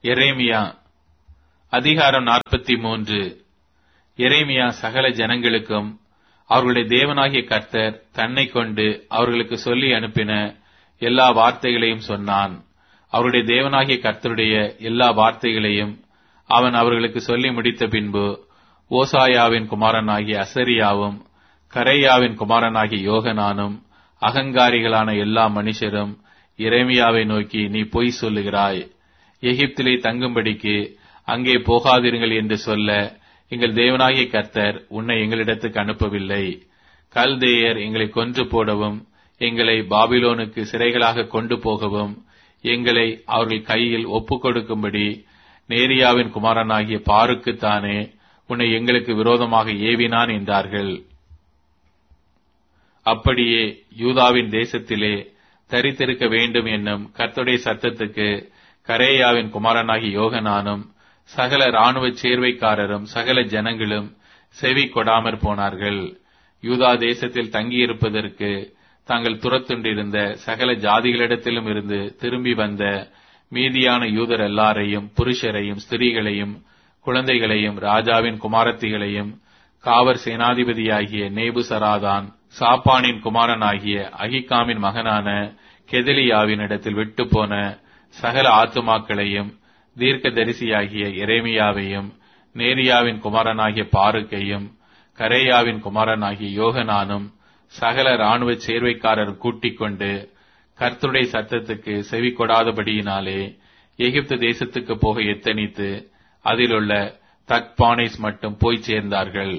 Speaker 1: எரேமியா அதிகாரம் நாற்பத்தி மூன்று எரேமியா சகல ஜனங்களுக்கும் அவர்களுடைய தேவனாகிய கர்த்தர் தன்னை கொண்டு அவர்களுக்கு சொல்லி அனுப்பின எல்லா வார்த்தைகளையும் சொன்னான் அவருடைய தேவனாகிய கர்த்தருடைய எல்லா வார்த்தைகளையும் அவன் அவர்களுக்கு சொல்லி முடித்த பின்பு ஓசாயாவின் குமாரனாகிய அசரியாவும் கரையாவின் குமாரனாகிய யோகனானும் அகங்காரிகளான எல்லா மனுஷரும் எரேமியாவை நோக்கி நீ பொய் சொல்லுகிறாய் எகிப்திலே தங்கும்படிக்கு அங்கே போகாதிருங்கள் என்று சொல்ல எங்கள் தேவனாகிய கர்த்தர் உன்னை எங்களிடத்துக்கு அனுப்பவில்லை கல்தேயர் எங்களை கொன்று போடவும் எங்களை பாபிலோனுக்கு சிறைகளாக கொண்டு போகவும் எங்களை அவர்கள் கையில் ஒப்புக் கொடுக்கும்படி நேரியாவின் குமாரனாகிய பாருக்குத்தானே உன்னை எங்களுக்கு விரோதமாக ஏவினான் என்றார்கள் அப்படியே யூதாவின் தேசத்திலே தரித்திருக்க வேண்டும் என்னும் கர்த்தருடைய சத்தத்துக்கு கரேயாவின் குமாரனாகி யோகனானும் சகல இராணுவ சேர்வைக்காரரும் சகல ஜனங்களும் செவி கொடாமற் போனார்கள் யூதா தேசத்தில் தங்கியிருப்பதற்கு தாங்கள் துரத்துண்டிருந்த சகல ஜாதிகளிடத்திலும் இருந்து திரும்பி வந்த மீதியான யூதர் எல்லாரையும் புருஷரையும் ஸ்திரீகளையும் குழந்தைகளையும் ராஜாவின் குமாரத்திகளையும் காவற் சேனாதிபதியாகிய நேபுசராதான் சாப்பானின் குமாரனாகிய அகிகாமின் மகனான கெதலியாவின் இடத்தில் விட்டு போன சகல ஆத்துமாக்களையும் தீர்க்க தரிசியாகிய எரேமியாவையும் நேரியாவின் குமாரனாகிய பாருக்கையும் கரேயாவின் குமாரனாகிய யோகனானும் சகல இராணுவ சேர்வைக்காரர் கூட்டிக் கொண்டு கர்த்தருடைய சத்தத்துக்கு செவி கொடாதபடியினாலே எகிப்து தேசத்துக்கு போக எத்தனித்து அதிலுள்ள தக்பானேஸ் மட்டும் போய் சேர்ந்தார்கள்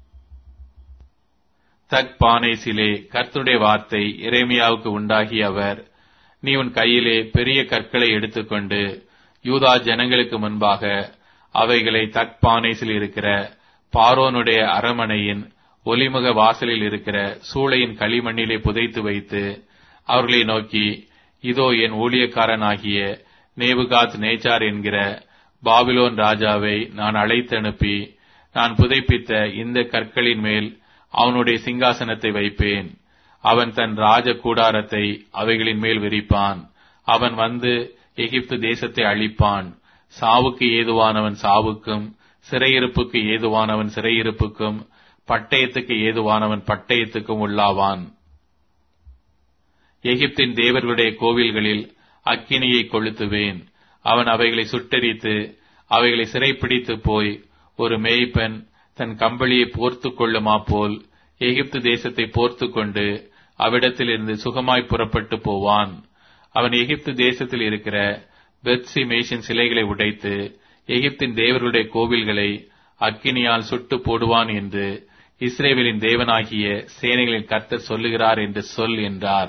Speaker 1: தக்பானேசிலே கர்த்தருடைய வார்த்தை எரேமியாவுக்கு உண்டாகி அவர் நீ உன் கையிலே பெரிய கற்களை எடுத்துக்கொண்டு யூதா ஜனங்களுக்கு முன்பாக அவைகளை தக்பானேசில் இருக்கிற பாரோனுடைய அரமனையின் ஒலிமுக வாசலில் இருக்கிற சூளையின் களிமண்ணிலே புதைத்து வைத்து அவர்களை நோக்கி இதோ என் ஊழியக்காரனாகிய நேபுகாத் நேச்சார் என்கிற பாபிலோன் ராஜாவை நான் அழைத்தனுப்பி நான் புதைப்பித்த இந்த கற்களின் மேல் அவனுடைய சிங்காசனத்தை வைப்பேன் அவன் தன் ராஜ கூடாரத்தை அவைகளின் மேல் விரிப்பான் அவன் வந்து எகிப்து தேசத்தை அழிப்பான் சாவுக்கு ஏதுவானவன் சாவுக்கும் சிறையிருப்புக்கு ஏதுவானவன் சிறையிருப்புக்கும் பட்டயத்துக்கு ஏதுவானவன் பட்டயத்துக்கும் உள்ளாவான் எகிப்தின் தேவர்களுடைய கோவில்களில் அக்கினியை கொளுத்துவேன் அவன் அவைகளை சுட்டரித்து அவைகளை சிறைப்பிடித்து போய் ஒரு மேய்ப்பன் தன் கம்பளியை போர்த்து கொள்ளுமா போல் எகிப்து தேசத்தை போர்த்து கொண்டு அவ்விடத்திலிருந்து சுகமாய் புறப்பட்டு போவான் அவன் எகிப்து தேசத்தில் இருக்கிற பெத்சி மேஷின் சிலைகளை உடைத்து எகிப்தின் தேவர்களுடைய கோவில்களை அக்கினியால் சுட்டு போடுவான் என்று இஸ்ரேவேலின் தேவனாகிய சேனைகளின் கர்த்தர் சொல்லுகிறார் என்று சொல் என்றார்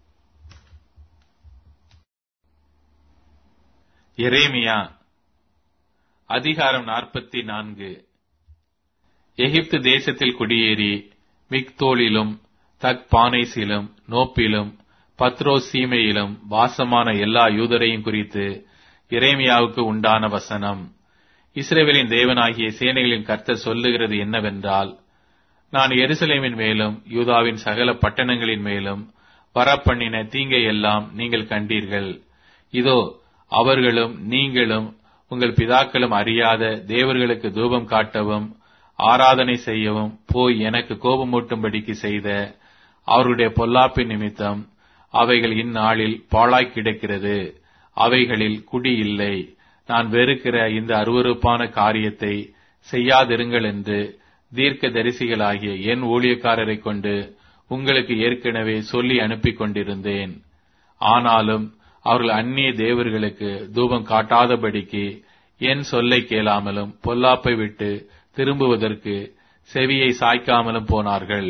Speaker 1: எரேமியா அதிகாரம் நாற்பத்தி நான்கு எகிப்து தேசத்தில் குடியேறி மிக்தோலிலும் தக்பானேசிலும் நோப்பிலும் பத்ரோ சீமையிலும் வாசமான எல்லா யூதரையும் குறித்து எரேமியாவுக்கு உண்டான வசனம் இஸ்ரேவேலின் தேவனாகிய சேனைகளின் கர்த்தர் சொல்லுகிறது என்னவென்றால் நான் எருசலேமின் மேலும் யூதாவின் சகல பட்டணங்களின் மேலும் வரப்பண்ணின தீங்கை எல்லாம் நீங்கள் கண்டீர்கள் இதோ அவர்களும் நீங்களும் உங்கள் பிதாக்களும் அறியாத தேவர்களுக்கு தூபம் காட்டவும் ஆராதனை செய்யவும் போய் எனக்கு கோபமூட்டும்படிக்கு செய்த அவருடைய பொல்லாப்பின் நிமித்தம் அவைகள் இந்நாளில் பாழாய் கிடக்கிறது அவைகளில் குடி இல்லை நான் வெறுக்கிற இந்த அருவருப்பான காரியத்தை செய்யாதிருங்கள் என்று தீர்க்க தரிசிகளாகிய என் ஊழியக்காரரை கொண்டு உங்களுக்கு ஏற்கனவே சொல்லி அனுப்பி கொண்டிருந்தேன் ஆனாலும் அவர்கள் அந்நிய தேவர்களுக்கு தூபம் காட்டாதபடிக்கு என் சொல்லை கேளாமலும் பொல்லாப்பை விட்டு திரும்புவதற்கு செவியை சாய்க்காமலும் போனார்கள்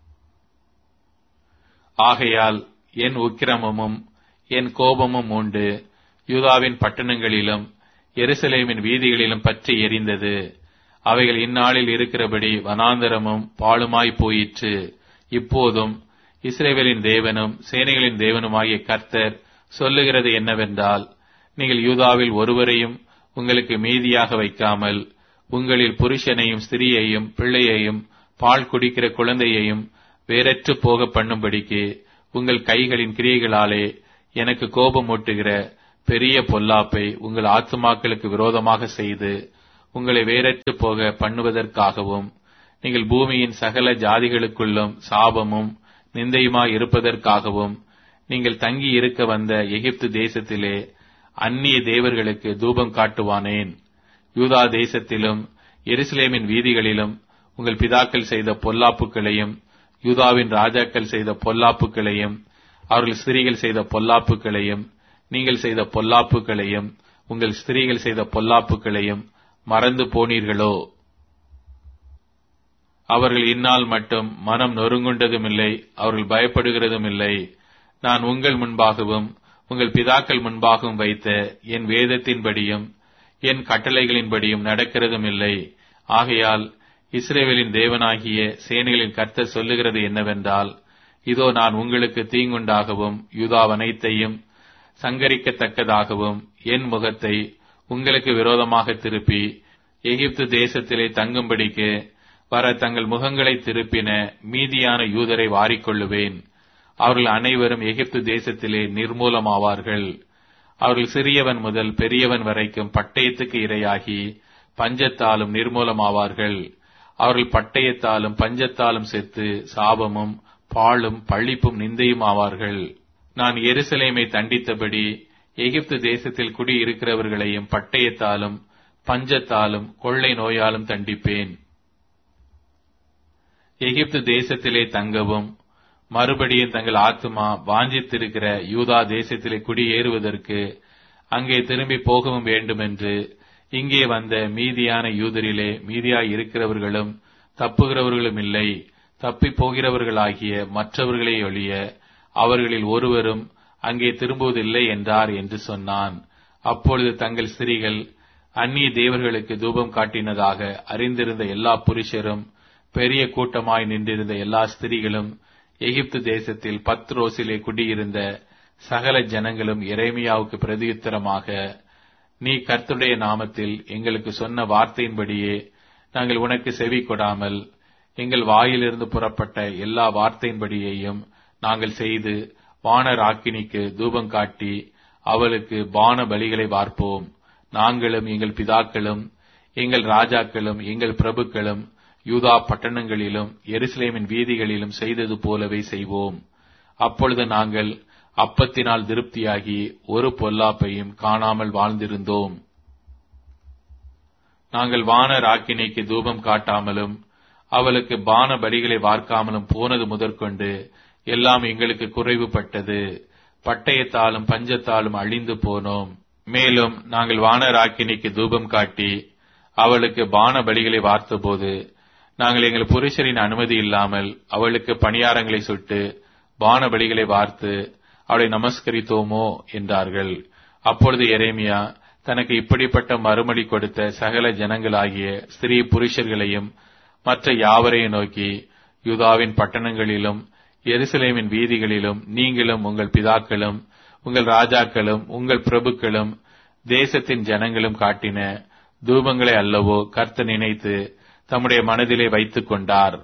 Speaker 1: ஆகையால் என் உக்கிரமமும் என் கோபமும் உண்டு யூதாவின் பட்டணங்களிலும் எருசலேமின் வீதிகளிலும் பற்றி எரிந்தது அவைகள் இந்நாளில் இருக்கிறபடி வனாந்தரமும் பாழுமாய் போயிற்று இப்போதும் இஸ்ரேவேலின் தேவனும் சேனைகளின் தேவனுமாகிய கர்த்தர் சொல்லுகிறது என்னவென்றால் நீங்கள் யூதாவில் ஒருவரையும் உங்களுக்கு மீதியாக வைக்காமல் உங்களில் புருஷனையும் ஸ்திரியையும் பிள்ளையையும் பால் குடிக்கிற குழந்தையையும் வேறற்று போக பண்ணும்படிக்கு உங்கள் கைகளின் கிரியைகளாலே எனக்கு கோபமூட்டுகிற பெரிய பொல்லாப்பை உங்கள் ஆத்துமாக்களுக்கு விரோதமாக செய்து உங்களை வேறற்று போக பண்ணுவதற்காகவும் நீங்கள் பூமியின் சகல ஜாதிகளுக்குள்ளும் சாபமும் நிந்தையுமாய் இருப்பதற்காகவும் நீங்கள் தங்கி இருக்க வந்த எகிப்து தேசத்திலே அந்நிய தேவர்களுக்கு தூபம் காட்டுவானேன் யூதா தேசத்திலும் எருசலேமின் வீதிகளிலும் உங்கள் பிதாக்கள் செய்த பொல்லாப்புகளையும் யூதாவின் ராஜாக்கள் செய்த பொல்லாப்புகளையும் அவர்கள் ஸ்திரீகள் செய்த பொல்லாப்புகளையும் நீங்கள் செய்த பொல்லாப்புகளையும் உங்கள் ஸ்திரீகள் செய்த பொல்லாப்புகளையும் மறந்து போனீர்களோ அவர்கள் இந்நாள் மட்டும் மனம் நொறுங்குண்டதுமில்லை அவர்கள் பயப்படுகிறதும் இல்லை நான் உங்கள் முன்பாகவும் உங்கள் பிதாக்கள் முன்பாகவும் வைத்த என் வேதத்தின்படியும் என் கட்டளைகளின்படியும் நடக்கிறதும் இல்லை ஆகையால் இஸ்ரேவேலின் தேவனாகிய சேனைகளின் கர்த்தர் சொல்லுகிறது என்னவென்றால் இதோ நான் உங்களுக்கு தீங்குண்டாகவும் யூதா அனைத்தையும் சங்கரிக்கத்தக்கதாகவும் என் முகத்தை உங்களுக்கு விரோதமாக திருப்பி எகிப்து தேசத்திலே தங்கும்படிக்கு வர தங்கள் முகங்களை திருப்பின மீதியான யூதரை வாரிக்கொள்ளுவேன் அவர்கள் அனைவரும் எகிப்து தேசத்திலே நிர்மூலமாவார்கள் அவர்கள் சிறியவன் முதல் பெரியவன் வரைக்கும் பட்டயத்துக்கு இரையாகி பஞ்சத்தாலும் நிர்மூலமாவார்கள் அவர்கள் பட்டயத்தாலும் பஞ்சத்தாலும் செத்து சாபமும் பாழும் பழிப்பும் நிந்தையும் ஆவார்கள் நான் எருசலேமை தண்டித்தபடி எகிப்து தேசத்தில் குடியிருக்கிறவர்களையும் பட்டயத்தாலும் பஞ்சத்தாலும் கொள்ளை நோயாலும் தண்டிப்பேன் எகிப்து தேசத்திலே தங்கவும் மறுபடியும் தங்கள் ஆத்துமா வாஞ்சித்திருக்கிற யூதா தேசத்திலே குடியேறுவதற்கு அங்கே திரும்பி போகவும் வேண்டுமென்று இங்கே வந்த மீதியான யூதரிலே மீதியாய் இருக்கிறவர்களும் தப்புகிறவர்களும் இல்லை தப்பி போகிறவர்களாகிய மற்றவர்களே ஒழிய அவர்களில் ஒருவரும் அங்கே திரும்புவதில்லை என்றார் என்று சொன்னான் அப்பொழுது தங்கள் ஸ்திரீகள் அந்நிய தேவர்களுக்கு தூபம் காட்டினதாக அறிந்திருந்த எல்லா புருஷரும் பெரிய கூட்டமாய் நின்றிருந்த எல்லா ஸ்திரீகளும் எகிப்து தேசத்தில் பத்ரோசிலே குடியிருந்த சகல ஜனங்களும் எரேமியாவுக்கு பிரதியுத்தரமாக நீ கர்த்தருடைய நாமத்தில் எங்களுக்கு சொன்ன வார்த்தையின்படியே நாங்கள் உனக்கு செவி கொடாமல் எங்கள் வாயிலிருந்து புறப்பட்ட எல்லா வார்த்தையின்படியையும் நாங்கள் செய்து வானர் ஆக்கினிக்கு தூபம் காட்டி அவளுக்கு பான பலிகளை வார்ப்போம் நாங்களும் எங்கள் பிதாக்களும் எங்கள் ராஜாக்களும் எங்கள் பிரபுக்களும் யூதா பட்டணங்களிலும் எருசலேமின் வீதிகளிலும் செய்தது போலவே செய்வோம் அப்பொழுது நாங்கள் அப்பத்தினால் திருப்தியாகி ஒரு பொல்லாப்பையும் காணாமல் வாழ்ந்திருந்தோம் நாங்கள் வானர் ஆக்கினைக்கு தூபம் காட்டாமலும் அவளுக்கு பான பலிகளை வார்க்காமலும் போனது முதற்கொண்டு எல்லாம் எங்களுக்கு குறைவுபட்டது பட்டயத்தாலும் பஞ்சத்தாலும் அழிந்து போனோம் மேலும் நாங்கள் வானர் ஆக்கினைக்கு தூபம் காட்டி அவளுக்கு பான பலிகளை வார்த்தபோது நாங்கள் எங்கள் புருஷரின் அனுமதி இல்லாமல் அவளுக்கு பணியாரங்களை சுட்டு பான பலிகளை வார்த்து அவளை நமஸ்கரித்தோமோ என்றார்கள் அப்பொழுது எரேமியா தனக்கு இப்படிப்பட்ட மறுமொழி கொடுத்த சகல ஜனங்களாகிய ஸ்திரீ புருஷர்களையும் மற்ற யாவரையும் நோக்கி யூதாவின் பட்டணங்களிலும் எருசலேமின் வீதிகளிலும் நீங்களும் உங்கள் பிதாக்களும் உங்கள் ராஜாக்களும் உங்கள் பிரபுக்களும் தேசத்தின் ஜனங்களும் காட்டின தூபங்களை அல்லவோ கர்த்த நினைத்து தம்முடைய மனதிலே வைத்துக் கொண்டார்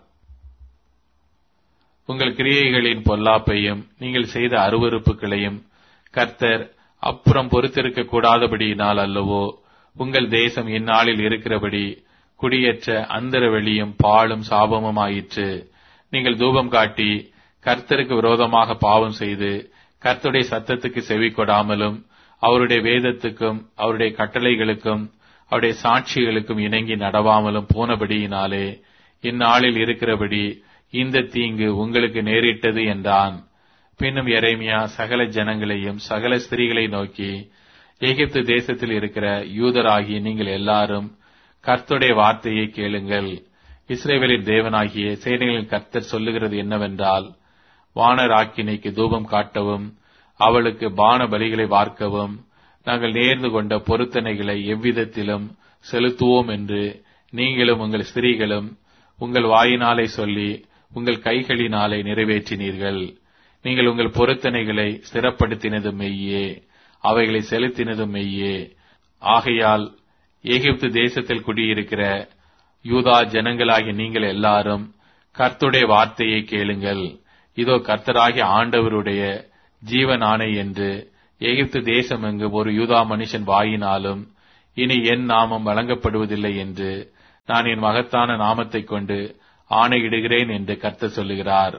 Speaker 1: உங்கள் கிரியைகளின் பொல்லாப்பையும் நீங்கள் செய்த அருவறுப்புகளையும் கர்த்தர் அப்புறம் பொறுத்திருக்க கூடாதபடியினால் அல்லவோ உங்கள் தேசம் இந்நாளில் இருக்கிறபடி குடியேற்ற அந்தர வெளியும் பாழும் சாபமும் ஆயிற்று நீங்கள் தூபம் காட்டி கர்த்தருக்கு விரோதமாக பாவம் செய்து கர்த்தருடைய சத்தத்துக்கு செவி கொடாமலும் அவருடைய வேதத்துக்கும் அவருடைய கட்டளைகளுக்கும் அவருடைய சாட்சிகளுக்கும் இணங்கி நடவாமலும் போனபடியினாலே இந்நாளில் இருக்கிறபடி இந்த தீங்கு உங்களுக்கு நேரிட்டது என்றான் பின்னும் எரேமியா சகல ஜனங்களையும் சகல ஸ்திரீகளை நோக்கி எகிப்து தேசத்தில் இருக்கிற யூதராகிய நீங்கள் எல்லாரும் கர்த்தருடைய வார்த்தையை கேளுங்கள் இஸ்ரேவேலின் தேவனாகிய சேனைகளின் கர்த்தர் சொல்லுகிறது என்னவென்றால் வானர் ஆக்கினைக்கு தூபம் காட்டவும் அவளுக்கு பான பலிகளை வார்க்கவும் நாங்கள் நேர்ந்து கொண்ட பொருத்தனைகளை எவ்விதத்திலும் செலுத்துவோம் என்று நீங்களும் உங்கள் ஸ்திரீகளும் உங்கள் வாயினாலே சொல்லி உங்கள் கைகளினாலே நிறைவேற்றினீர்கள் நீங்கள் உங்கள் பொருத்தனைகளை ஸ்திரப்படுத்தினதும் மெய்யே அவைகளை செலுத்தினதும் மெய்யே ஆகையால் எகிப்து தேசத்தில் குடியிருக்கிற யூதா ஜனங்களாகிய நீங்கள் எல்லாரும் கர்த்துடைய வார்த்தையை கேளுங்கள் இதோ கர்த்தராகிய ஆண்டவருடைய ஜீவன் ஆணை என்று எகிப்து தேசமெங்கு ஒரு யூதா மனுஷன் வாயினாலும் இனி என் நாமம் வழங்கப்படுவதில்லை என்று நான் என் மகத்தான நாமத்தைக் கொண்டு ஆணையிடுகிறேன் என்று கர்த்தர் சொல்லுகிறார்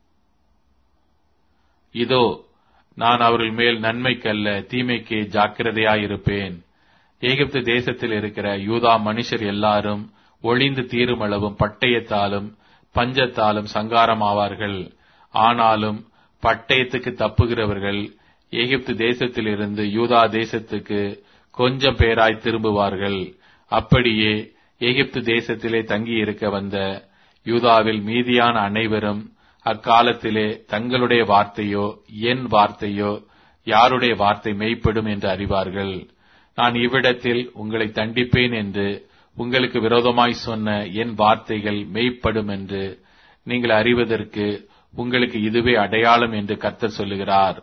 Speaker 1: இதோ நான் அவர்கள் மேல் நன்மைக்கல்ல தீமைக்கு ஜாக்கிரதையாயிருப்பேன் எகிப்து தேசத்தில் இருக்கிற யூதா மனுஷர் எல்லாரும் ஒளிந்து தீருமளவும் பட்டயத்தாலும் பஞ்சத்தாலும் சங்காரமாவார்கள் ஆனாலும் பட்டயத்துக்கு தப்புகிறவர்கள் எகிப்து தேசத்திலிருந்து யூதா தேசத்துக்கு கொஞ்சம் பேராய் திரும்புவார்கள் அப்படியே எகிப்து தேசத்திலே தங்கியிருக்க வந்த யூதாவில் மீதியான அனைவரும் அக்காலத்திலே தங்களுடைய வார்த்தையோ என் வார்த்தையோ யாருடைய வார்த்தை மெய்ப்படும் என்று அறிவார்கள் நான் இவ்விடத்தில் உங்களை தண்டிப்பேன் என்று உங்களுக்கு விரோதமாய் சொன்ன என் வார்த்தைகள் மெய்ப்படும் என்று நீங்கள் அறிவதற்கு உங்களுக்கு இதுவே அடையாளம் என்று கர்த்தர் சொல்லுகிறார்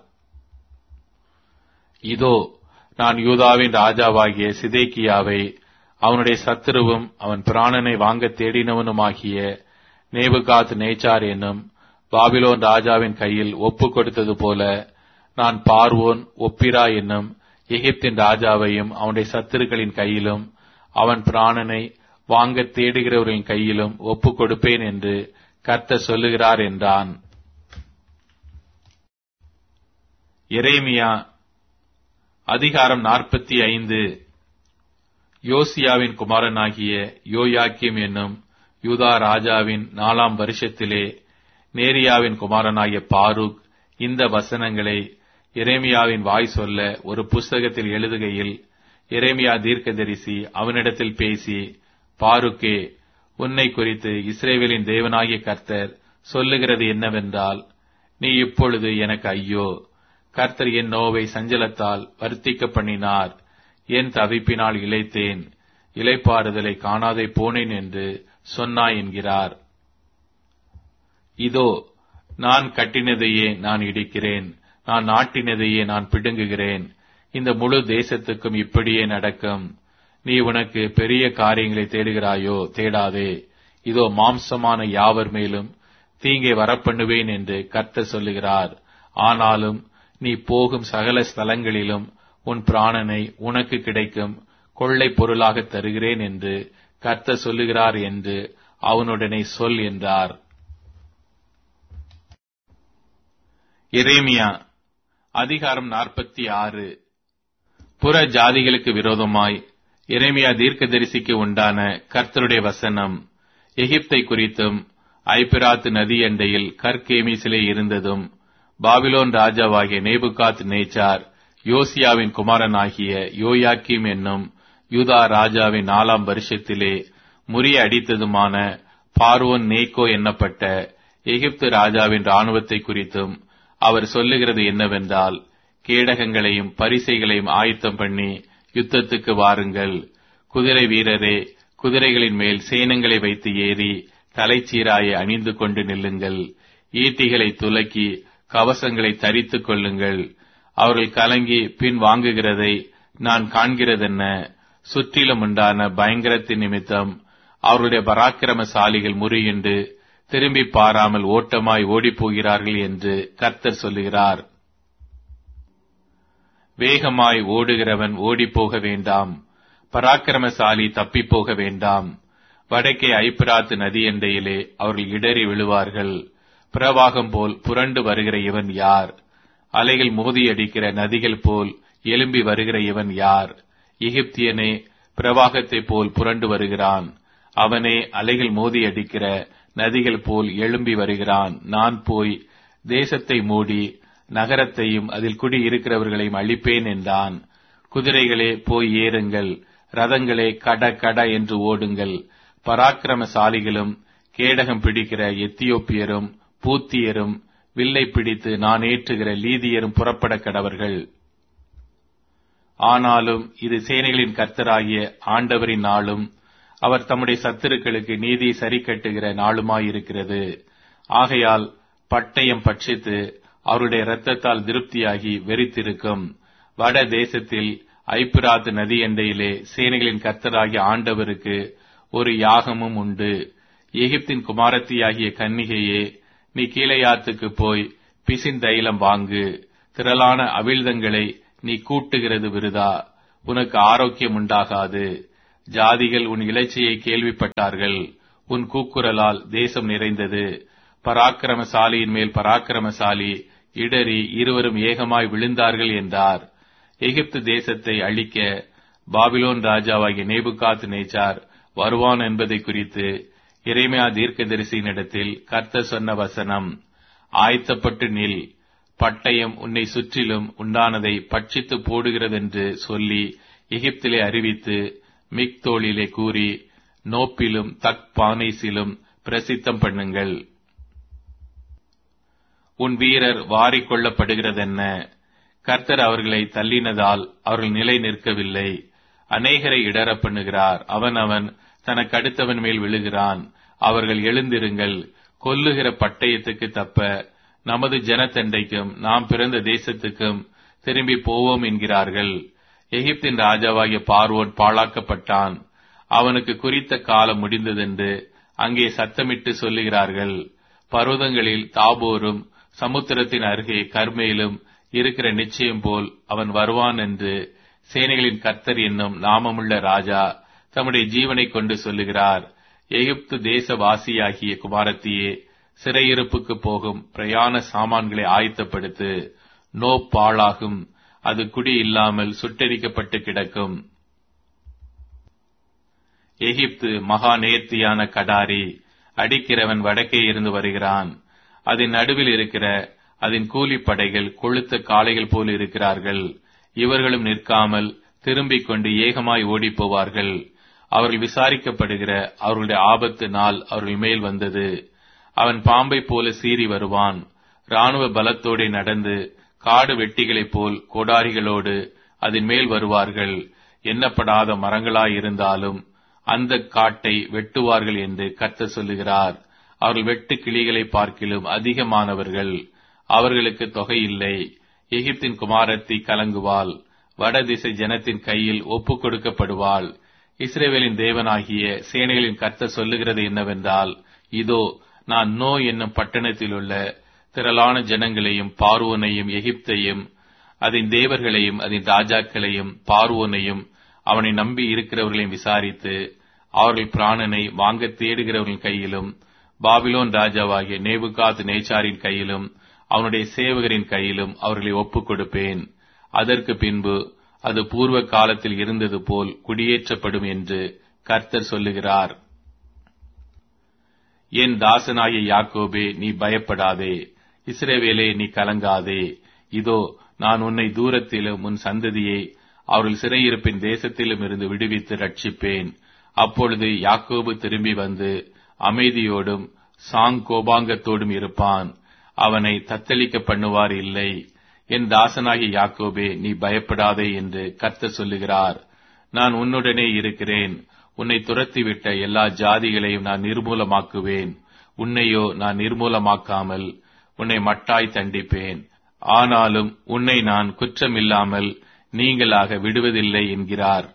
Speaker 1: இதோ நான் யூதாவின் ராஜாவாகிய சிதேக்கியாவை அவனுடைய சத்துருவும் அவன் பிராணனை வாங்க தேடினவனுமாகிய நேபுகாத் நேச்சார் என்னும் பாபிலோன் ராஜாவின் கையில் ஒப்பு கொடுத்தது போல நான் பார்வோன் ஒப்பிரா என்னும் எகிப்தின் ராஜாவையும் அவனுடைய சத்துருக்களின் கையிலும் அவன் பிராணனை வாங்க தேடுகிறவர்களின் கையிலும் ஒப்பு கொடுப்பேன் என்று கர்த்தர் சொல்லுகிறார் என்றான் எரேமியா அதிகாரம் நாற்பத்தி ஐந்து யோசியாவின் குமாரனாகிய யோயாக்கிம் என்னும் யூதா ராஜாவின் நாலாம் வருஷத்திலே நேரியாவின் குமாரனாகிய பாருக் இந்த வசனங்களை எரேமியாவின் வாய் சொல்ல ஒரு புஸ்தகத்தில் எழுதுகையில் எரேமியா தீர்க்கதரிசி அவனிடத்தில் பேசி பாருக்கே உன்னை குறித்து இஸ்ரேவேலின் தேவனாகிய கர்த்தர் சொல்லுகிறது என்னவென்றால் நீ இப்பொழுது எனக்கு ஐயோ கர்த்தர் என் நோவை சஞ்சலத்தால் வர்த்திக்க பண்ணினார் என் தவிப்பினால் இழைத்தேன் இலைப்பாறுதலை காணாதே போனேன் என்று சொன்னாய் என்கிறார் இதோ நான் கட்டினதையே நான் இடிக்கிறேன் நான் நாட்டினதையே நான் பிடுங்குகிறேன் இந்த முழு தேசத்துக்கும் இப்படியே நடக்கும் நீ உனக்கு பெரிய காரியங்களை தேடுகிறாயோ தேடாதே இதோ மாம்சமான யாவர் மேலும் தீங்கை வரப்பண்ணுவேன் என்று கர்த்தர் சொல்லுகிறார் ஆனாலும் நீ போகும் சகல ஸ்தலங்களிலும் உன் பிராணனை உனக்கு கிடைக்கும் கொள்ளை பொருளாக தருகிறேன் என்று கர்த்தர் சொல்லுகிறார் என்று அவனுடனே சொல் என்றார் எரேமியா அதிகாரம் நாற்பத்தி ஆறு புற ஜாதிகளுக்கு விரோதமாய் எரேமியா தீர்க்கதரிசிக்கு உண்டான கர்த்தருடைய வசனம் எகிப்தை குறித்தும் ஐபிராத்து நதி அண்டையில் கற்கேமிசிலே இருந்ததும் பாபிலோன் ராஜாவாகிய நேபுகாத் நேச்சார் யோசியாவின் குமாரனாகிய யோயாக்கிம் என்னும் யூதா ராஜாவின் நாலாம் வருஷத்திலே முறிய அடித்ததுமான பார்வோன் நேக்கோ என்னப்பட்ட எகிப்து ராஜாவின் ராணுவத்தை குறித்தும் அவர் சொல்லுகிறது என்னவென்றால் கேடகங்களையும் பரிசைகளையும் ஆயத்தம் பண்ணி யுத்தத்துக்கு வாருங்கள் குதிரை வீரரே குதிரைகளின் மேல் சேனங்களை வைத்து ஏறி தலைச்சீராயை அணிந்து கொண்டு நில்லுங்கள் ஈட்டிகளை துலக்கி கவசங்களை தரித்துக் கொள்ளுங்கள் அவர்கள் கலங்கி பின் வாங்குகிறதை நான் காண்கிறதென்ன சுற்றிலும் உண்டான பயங்கரத்தின் நிமித்தம் அவருடைய பராக்கிரமசாலிகள் முறியுண்டு திரும்பி பாராமல் ஓட்டமாய் ஓடிப்போகிறார்கள் என்று கர்த்தர் சொல்லுகிறார் வேகமாய் ஓடுகிறவன் ஓடிப்போக வேண்டாம் பராக்கிரமசாலி தப்பிப்போக வேண்டாம் வடக்கே ஐப்பிராத்து நதி எண்டையிலே அவர்கள் இடறி விழுவார்கள் பிரவாகம் போல் புரண்டு வருகிற இவன் யார் அலைகள் மோதியடிக்கிற நதிகள் போல் எழும்பி வருகிற இவன் யார் எகிப்தியனே பிரவாகத்தைப் போல் புரண்டு வருகிறான் அவனே அலைகள் மோதியடிக்கிற நதிகள் போல் எழும்பி வருகிறான் நான் போய் தேசத்தை மூடி நகரத்தையும் அதில் குடி இருக்கிறவர்களையும் அழிப்பேன் என்றான் குதிரைகளே போய் ஏறுங்கள் ரதங்களே கட கட என்று ஓடுங்கள் பராக்கிரமசாலிகளும் கேடகம் பிடிக்கிற எத்தியோப்பியரும் பூத்தியரும் வில்லை பிடித்து நான் ஏற்றுகிற லீதியரும் புறப்பட கடவர்கள் ஆனாலும் இது சேனைகளின் கர்த்தராகிய ஆண்டவரின் நாளும் அவர் தம்முடைய சத்துருக்களுக்கு நீதி சரி கட்டுகிற நாளுமாயிருக்கிறது ஆகையால் பட்டயம் பட்சித்து அவருடைய இரத்தத்தால் திருப்தியாகி வெறித்திருக்கும் வட தேசத்தில் ஐப்பிராத்து நதி எண்டையிலே சேனைகளின் கர்த்தராகிய ஆண்டவருக்கு ஒரு யாகமும் உண்டு எகிப்தின் குமாரத்தியாகிய கன்னிகையே நீ கீழையாத்துக்கு போய் பிசின் தைலம் வாங்கு திரளான அவிழ்தங்களை நீ கூட்டுகிறது விருதா உனக்கு ஆரோக்கியம் உண்டாகாது ஜாதிகள் உன் இலைச்சையை கேள்விப்பட்டார்கள் உன் கூக்குரலால் தேசம் நிறைந்தது பராக்கிரமசாலியின் மேல் பராக்கிரமசாலி இடறி இருவரும் ஏகமாய் விழுந்தார்கள் என்றார் எகிப்து தேசத்தை அழிக்க பாபிலோன் ராஜாவாகிய நேபுகாத் நேச்சார் வருவான் என்பதை குறித்து இறைமையா தீர்க்கதரிசியினிடத்தில் கர்த்தர் சொன்ன வசனம் ஆயத்தப்பட்டு நில் பட்டயம் உன்னை சுற்றிலும் உண்டானதை பட்சித்து போடுகிறதென்று சொல்லி எகிப்திலே அறிவித்து மிக்தோளிலே கூறி நோப்பிலும் தக் பானைசிலும் பிரசித்தம் பண்ணுங்கள் உன் வீரர் வாரிக்கொள்ளப்படுகிறதென்ன கர்த்தர் அவர்களை தள்ளினதால் அவர்கள் நிலை நிற்கவில்லை அநேகரை இடர பண்ணுகிறார் அவன் அவன் தனக்கு அடுத்தவன் மேல் விழுகிறான் அவர்கள் எழுந்திருங்கள் கொல்லுகிற பட்டயத்துக்கு தப்ப நமது ஜனத்தண்டைக்கும் நாம் பிறந்த தேசத்துக்கும் திரும்பி போவோம் என்கிறார்கள் எகிப்தின் ராஜாவாகிய பார்வோன் பாழாக்கப்பட்டான் அவனுக்கு குறித்த காலம் முடிந்ததென்று அங்கே சத்தமிட்டு சொல்லுகிறார்கள் பர்வதங்களில் தாபோரும் சமுத்திரத்தின் அருகே கர்மேலும் இருக்கிற நிச்சயம் போல் அவன் வருவான் என்று சேனைகளின் கர்த்தர் என்னும் நாமமுள்ள ராஜா தம்முடைய ஜீவனை கொண்டு சொல்லுகிறார் எகிப்து தேசவாசியாகிய குமாரத்தியே சிறையிருப்புக்கு போகும் பிரயாண சாமான்களை ஆயத்தப்படுத்து நோ பாழாகும் அது குடி இல்லாமல் சுட்டெரிக்கப்பட்டு கிடக்கும் எகிப்து மகா நேர்த்தியான கடாரி அடிக்கிறவன் வடக்கே இருந்து வருகிறான் அதன் நடுவில் இருக்கிற அதன் கூலிப்படைகள் கொளுத்த காளைகள் போல் இருக்கிறார்கள் இவர்களும் நிற்காமல் திரும்பிக் கொண்டு ஏகமாய் ஓடிப் போவார்கள் அவர்கள் விசாரிக்கப்படுகிற அவர்களுடைய ஆபத்து நாள் அவர்கள் மேல் வந்தது அவன் பாம்பை போல சீறி வருவான் ராணுவ பலத்தோടെ நடந்து காடு வெட்டிகளைப் போல் கோடாரிகளோடு அதன் மேல் வருவார்கள் எண்ணப்படாத மரங்களாயிருந்தாலும் அந்த காட்டை வெட்டுவார்கள் என்று கர்த்த சொல்லுகிறார் அவர்கள் வெட்டு கிளிகளை பார்க்கிலும் அதிகமானவர்கள் அவர்களுக்கு தொகை இல்லை எகிப்தின் குமாரத்தி கலங்குவாள் வடதிசை ஜனத்தின் கையில் ஒப்புக் கொடுக்கப்படுவாள் இஸ்ரேவேலின் தேவனாகிய சேனைகளின் கர்த்தர் சொல்லுகிறது என்னவென்றால் இதோ நான் நோ என்னும் பட்டணத்தில் உள்ள திரளான ஜனங்களையும் பார்வோனையும் எகிப்தையும் அதன் தேவர்களையும் அதன் ராஜாக்களையும் பார்வோனையும் அவனை நம்பி இருக்கிறவர்களையும் விசாரித்து அவர்கள் பிராணனை வாங்க தேடுகிறவர்களின் கையிலும் பாபிலோன் ராஜாவாகிய நேபுகாத் நேச்சாரின் கையிலும் அவனுடைய சேவகரின் கையிலும் அவர்களை ஒப்புக் கொடுப்பேன் அதற்கு பின்பு அது பூர்வ காலத்தில் இருந்தது போல் குடியேற்றப்படும் என்று கர்த்தர் சொல்லுகிறார் என் தாசனாகிய யாக்கோபே நீ பயப்படாதே இஸ்ரேவேலே நீ கலங்காதே இதோ நான் உன்னை தூரத்திலும் உன் சந்ததியை அவர்கள் சிறையிருப்பின் தேசத்திலும் இருந்து விடுவித்து ரட்சிப்பேன் அப்பொழுது யாக்கோபு திரும்பி வந்து அமைதியோடும் சாங் கோபாங்கத்தோடும் இருப்பான் அவனை தத்தளிக்க பண்ணுவார் இல்லை என் தாசனாகிய யாக்கோபே நீ பயப்படாதே என்று கர்த்த சொல்லுகிறார் நான் உன்னுடனே இருக்கிறேன் உன்னை துரத்திவிட்ட எல்லா ஜாதிகளையும் நான் நிர்மூலமாக்குவேன் உன்னையோ நான் நிர்மூலமாக்காமல் உன்னை மட்டாய் தண்டிப்பேன் ஆனாலும் உன்னை நான் குற்றமில்லாமல் நீங்களாக விடுவதில்லை என்கிறார்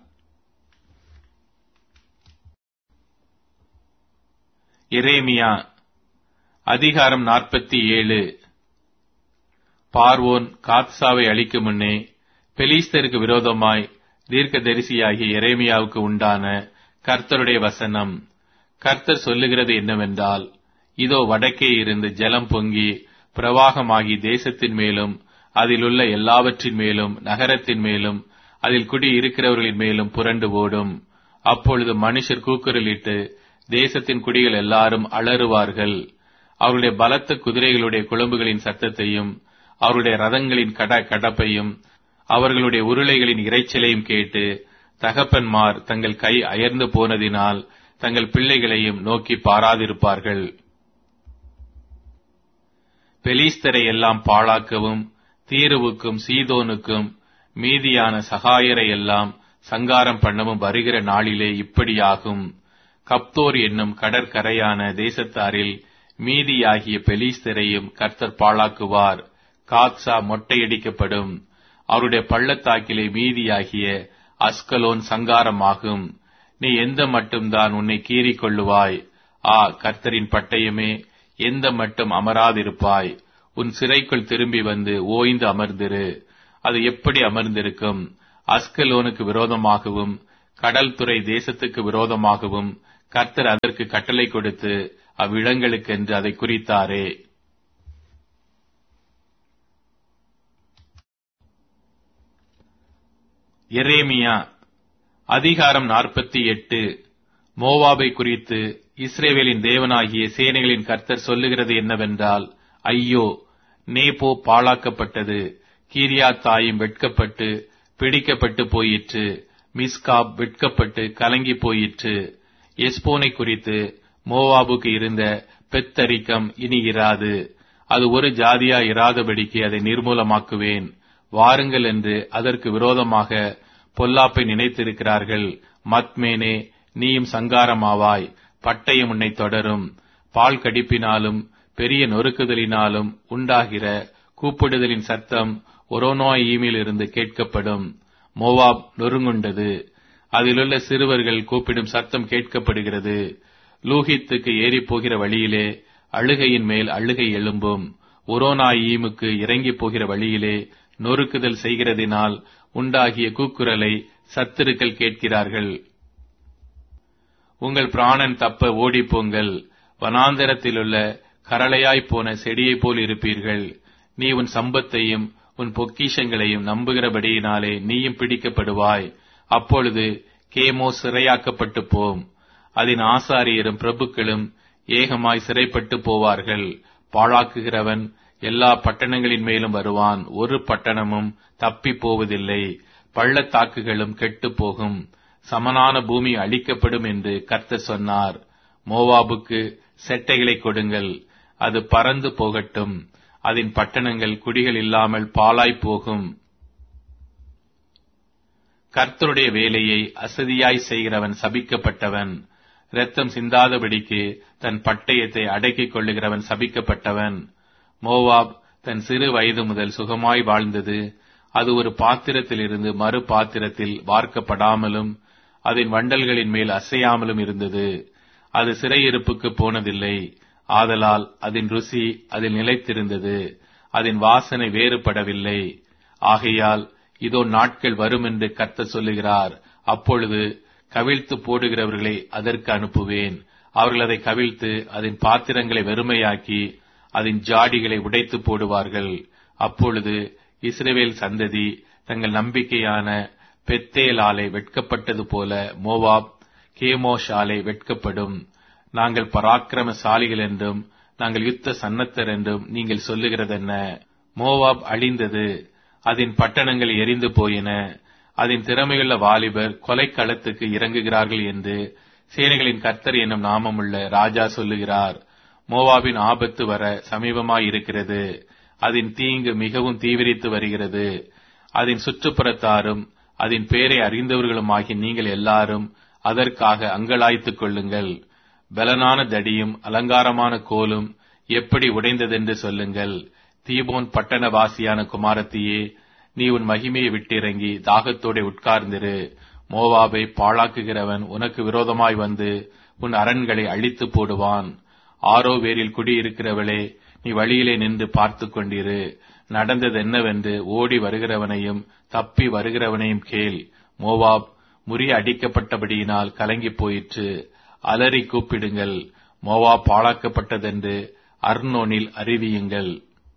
Speaker 1: எரேமியா அதிகாரம் நாற்பத்தி ஏழு பார்வோன் காத்சாவை அழிக்கும் முன்னே பெலிஸ்தருக்கு விரோதமாய் தீர்க்கதரிசியாகிய எரேமியாவுக்கு உண்டான கர்த்தருடைய வசனம் கர்த்தர் சொல்லுகிறது என்னவென்றால் இதோ வடக்கே இருந்து ஜலம் பொங்கி பிரவாகமாகி தேசத்தின் மேலும் அதிலுள்ள எல்லாவற்றின் மேலும் நகரத்தின் மேலும் அதில் குடி இருக்கிறவர்களின் மேலும் புரண்டு ஓடும் அப்பொழுது மனுஷர் கூக்குரலிட்டு தேசத்தின் குடிகள் எல்லாரும் அலறுவார்கள் அவருடைய பலத்த குதிரைகளுடைய குழம்புகளின் சத்தத்தையும் அவருடைய ரதங்களின் கட கடப்பையும் அவர்களுடைய உருளைகளின் இரைச்சலையும் கேட்டு தகப்பன்மார் தங்கள் கை அயர்ந்து போனதினால் தங்கள் பிள்ளைகளையும் நோக்கி பாராதிருப்பார்கள் பெலிஸ்தரை எல்லாம் பாழாக்கவும் தீருவுக்கும் சீதோனுக்கும் மீதியான சகாயரை எல்லாம் சங்காரம் பண்ணவும் வருகிற நாளிலே இப்படியாகும் கப்தோர் என்னும் கடற்கரையான தேசத்தாரில் மீதியாகிய பெலிஸ்தரையும் கர்த்தர் பாழாக்குவார் காத்சா மொட்டையடிக்கப்படும் அவருடைய பள்ளத்தாக்கிலே மீதியாகிய அஸ்கலோன் சங்காரமாகும் நீ எந்த மட்டும்தான் உன்னை கீறிக் கொள்ளுவாய் ஆ கர்த்தரின் பட்டயமே எந்த மட்டும் அமராதிருப்பாய் உன் சிறைக்குள் திரும்பி வந்து ஓய்ந்து அமர்ந்திரு அது எப்படி அமர்ந்திருக்கும் அஸ்கலோனுக்கு விரோதமாகவும் கடல் துறை தேசத்துக்கு விரோதமாகவும் கர்த்தர் அதற்கு கட்டளை கொடுத்து அவ்விடங்களுக்கென்று அதை குறித்தாரே எரேமியா அதிகாரம் நாற்பத்தி எட்டு மோவாபை குறித்து இஸ்ரேவேலின் தேவனாகிய சேனைகளின் கர்த்தர் சொல்லுகிறது என்னவென்றால் ஐயோ நேபோ பாழாக்கப்பட்டது கீரியாத்தாயும் வெட்கப்பட்டு பிடிக்கப்பட்டு போயிற்று மிஸ்காப் வெட்கப்பட்டு கலங்கி போயிற்று எஸ்போனை குறித்து மோவாபுக்கு இருந்த பெத்தரிக்கம் இனி இராது அது ஒரு ஜாதியா இராதபடிக்கு அதை நிர்மூலமாக்குவேன் வாருங்கள் என்று அதற்கு விரோதமாக பொல்லாப்பை நினைத்திருக்கிறார்கள் மத்மேனே நீயும் சங்காரமாவாய் பட்டயம் உன்னை தொடரும் பால் கடிப்பினாலும் பெரிய நொறுக்குதலினாலும் உண்டாகிற கூப்பிடுதலின் சத்தம் ஒரோனோயீமில் இருந்து கேட்கப்படும் மோவாப் நொறுங்குண்டது அதிலுள்ள சிறுவர்கள் கூப்பிடும் சத்தம் கேட்கப்படுகிறது லூஹித்துக்கு ஏறி போகிற வழியிலே அழுகையின் மேல் அழுகை எழும்பும் உரோனாயீமுக்கு இறங்கி போகிற வழியிலே நொறுக்குதல் செய்கிறதினால் உண்டாகிய கூக்குரலை சத்துருக்கள் கேட்கிறார்கள் உங்கள் பிராணன் தப்ப ஓடிப்போங்கள் வனாந்தரத்திலுள்ள கரளையாய்ப் போன செடியைப் போல் இருப்பீர்கள் நீ உன் சம்பத்தையும் உன் பொக்கிஷங்களையும் நம்புகிறபடியினாலே நீயும் பிடிக்கப்படுவாய் அப்பொழுது கேமோ சிறையாக்கப்பட்டு போம் அதன் ஆசாரியரும் பிரபுக்களும் ஏகமாய் சிறைப்பட்டு போவார்கள் பாழாக்குகிறவன் எல்லா பட்டணங்களின் மேலும் வருவான் ஒரு பட்டணமும் தப்பி போவதில்லை பள்ளத்தாக்குகளும் கெட்டுப் போகும் சமனான பூமி அழிக்கப்படும் என்று கர்த்தர் சொன்னார் மோவாபுக்கு செட்டைகளை கொடுங்கள் அது பறந்து போகட்டும் அதன் பட்டணங்கள் குடிகள் இல்லாமல் பாலாய் போகும் கர்த்தருடைய வேலையை அசதியாய் செய்கிறவன் சபிக்கப்பட்டவன் இரத்தம் சிந்தாதபடிக்கு தன் பட்டயத்தை அடக்கிக் கொள்ளுகிறவன் சபிக்கப்பட்டவன் மோவாப் தன் சிறு வயது முதல் சுகமாய் வாழ்ந்தது அது ஒரு பாத்திரத்திலிருந்து மறு பாத்திரத்தில் வார்க்கப்படாமலும் அதன் வண்டல்களின் மேல் அசையாமலும் இருந்தது அது சிறையிருப்புக்கு போனதில்லை ஆதலால் அதன் ருசி அதில் நிலைத்திருந்தது அதன் வாசனை வேறுபடவில்லை ஆகையால் இதோ நாட்கள் வரும் என்று கர்த்த சொல்லுகிறார் அப்பொழுது கவிழ்த்து போடுகிறவர்களை அதற்கு அனுப்புவேன் அவர்கள் அதை கவிழ்த்து அதன் பாத்திரங்களை வெறுமையாக்கி அதன் ஜாடிகளை உடைத்து போடுவார்கள் அப்பொழுது இஸ்ரேவேல் சந்ததி தங்கள் நம்பிக்கையான பெத்தேலாலை வெட்கப்பட்டது போல மோவாப் கேமோஷாலை வெட்கப்படும் நாங்கள் பராக்கிரமசாலிகள் என்றும் நாங்கள் யுத்த சன்னத்தர் என்றும் நீங்கள் சொல்லுகிறதென்ன மோவாப் அழிந்தது அதன் பட்டணங்கள் எரிந்து போயின அதன் திறமையுள்ள வாலிபர் கொலைக்களத்துக்கு இறங்குகிறார்கள் என்று சேனைகளின் கர்த்தர் என்னும் நாமமுள்ள ராஜா சொல்லுகிறார் மோவாபின் ஆபத்து வர சமீபமாய் இருக்கிறது அதன் தீங்கு மிகவும் தீவிரித்து வருகிறது அதன் சுற்றுப்புறத்தாரும் அதன் பேரை அறிந்தவர்களுமாகி நீங்கள் எல்லாரும் அதற்காக அங்கலாய்த்துக் கொள்ளுங்கள் பலனான தடியும் அலங்காரமான கோலும் எப்படி உடைந்ததென்று சொல்லுங்கள் தீபோன் பட்டணவாசியான குமாரத்தியே நீ உன் மகிமையை விட்டிறங்கி தாகத்தோടെ உட்கார்ந்திரு மோவாபை பாழாக்குகிறவன் உனக்கு விரோதமாய் வந்து உன் அரண்களை அழித்து போடுவான் ஆரோ வேரில் குடியிருக்கிறவளே நீ வழியிலே நின்று பார்த்து கொண்டிரு நடந்தது என்னவென்று ஓடி வருகிறவனையும் தப்பி வருகிறவனையும் கேள் மோவாப் முறிய அடிக்கப்பட்டபடியினால் கலங்கி போயிற்று அலறி கூப்பிடுங்கள் மோவா பாழாக்கப்பட்டதென்று அர்னோனில் அறிவியுங்கள்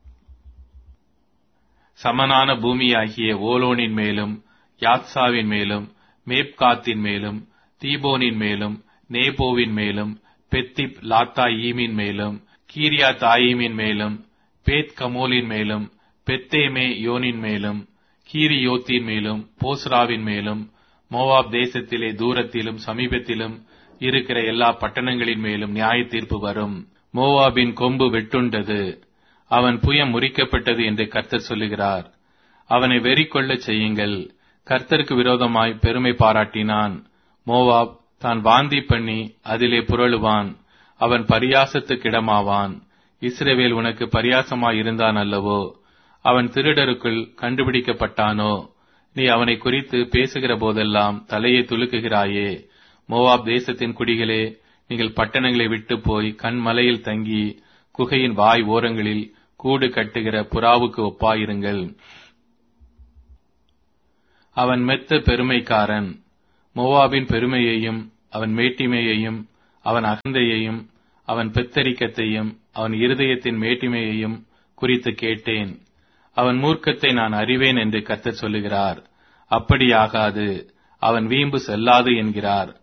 Speaker 1: சமனான பூமியாகிய ஓலோனின் மேலும் யாத்சாவின் மேலும் மேப்காத்தின் மேலும் தீபோனின் மேலும் நேபோவின் மேலும் பெத்திப் லாத்தாயீமின் மேலும் கீரியா தாயீமின் மேலும் பேத் கமோலின் மேலும் பெத்தேமே யோனின் மேலும் கீரியோத்தின் மேலும் போஸ்ராவின் மேலும் மோவாப் தேசத்திலே தூரத்திலும் சமீபத்திலும் இருக்கிற எல்லா பட்டணங்களின் மேலும் நியாய தீர்ப்பு வரும் மோவாபின் கொம்பு வெட்டுண்டது அவன் புயம் முறிக்கப்பட்டது என்று கர்த்தர் சொல்லுகிறார் அவனை வெறி கொள்ளச் செய்யுங்கள் கர்த்தருக்கு விரோதமாய் பெருமை பாராட்டினான் மோவாப் தான் வாந்தி பண்ணி அதிலே புரளுவான் அவன் பரியாசத்துக்கிடமாவான் இஸ்ரவேல் உனக்கு பரியாசமாய் இருந்தான் அல்லவோ அவன் திருடருக்குள் கண்டுபிடிக்கப்பட்டானோ நீ அவனை குறித்து பேசுகிற போதெல்லாம் தலையை துலுக்குகிறாயே மோவாப் தேசத்தின் குடிகளே நீங்கள் பட்டணங்களை விட்டு போய் கண்மலையில் தங்கி குகையின் வாய் ஓரங்களில் கூடு கட்டுகிற புறாவுக்கு ஒப்பாயிருங்கள் அவன் மெத்த பெருமைக்காரன் மோவாபின் பெருமையையும் அவன் மேட்டிமையையும் அவன் அகந்தையையும் அவன் பெத்தரிக்கத்தையும் அவன் இருதயத்தின் மேட்டிமையையும் குறித்து கேட்டேன் அவன் மூர்க்கத்தை நான் அறிவேன் என்று கர்த்தர் சொல்லுகிறார் அப்படியாகாது அவன் வீம்பு செல்லாது என்கிறார்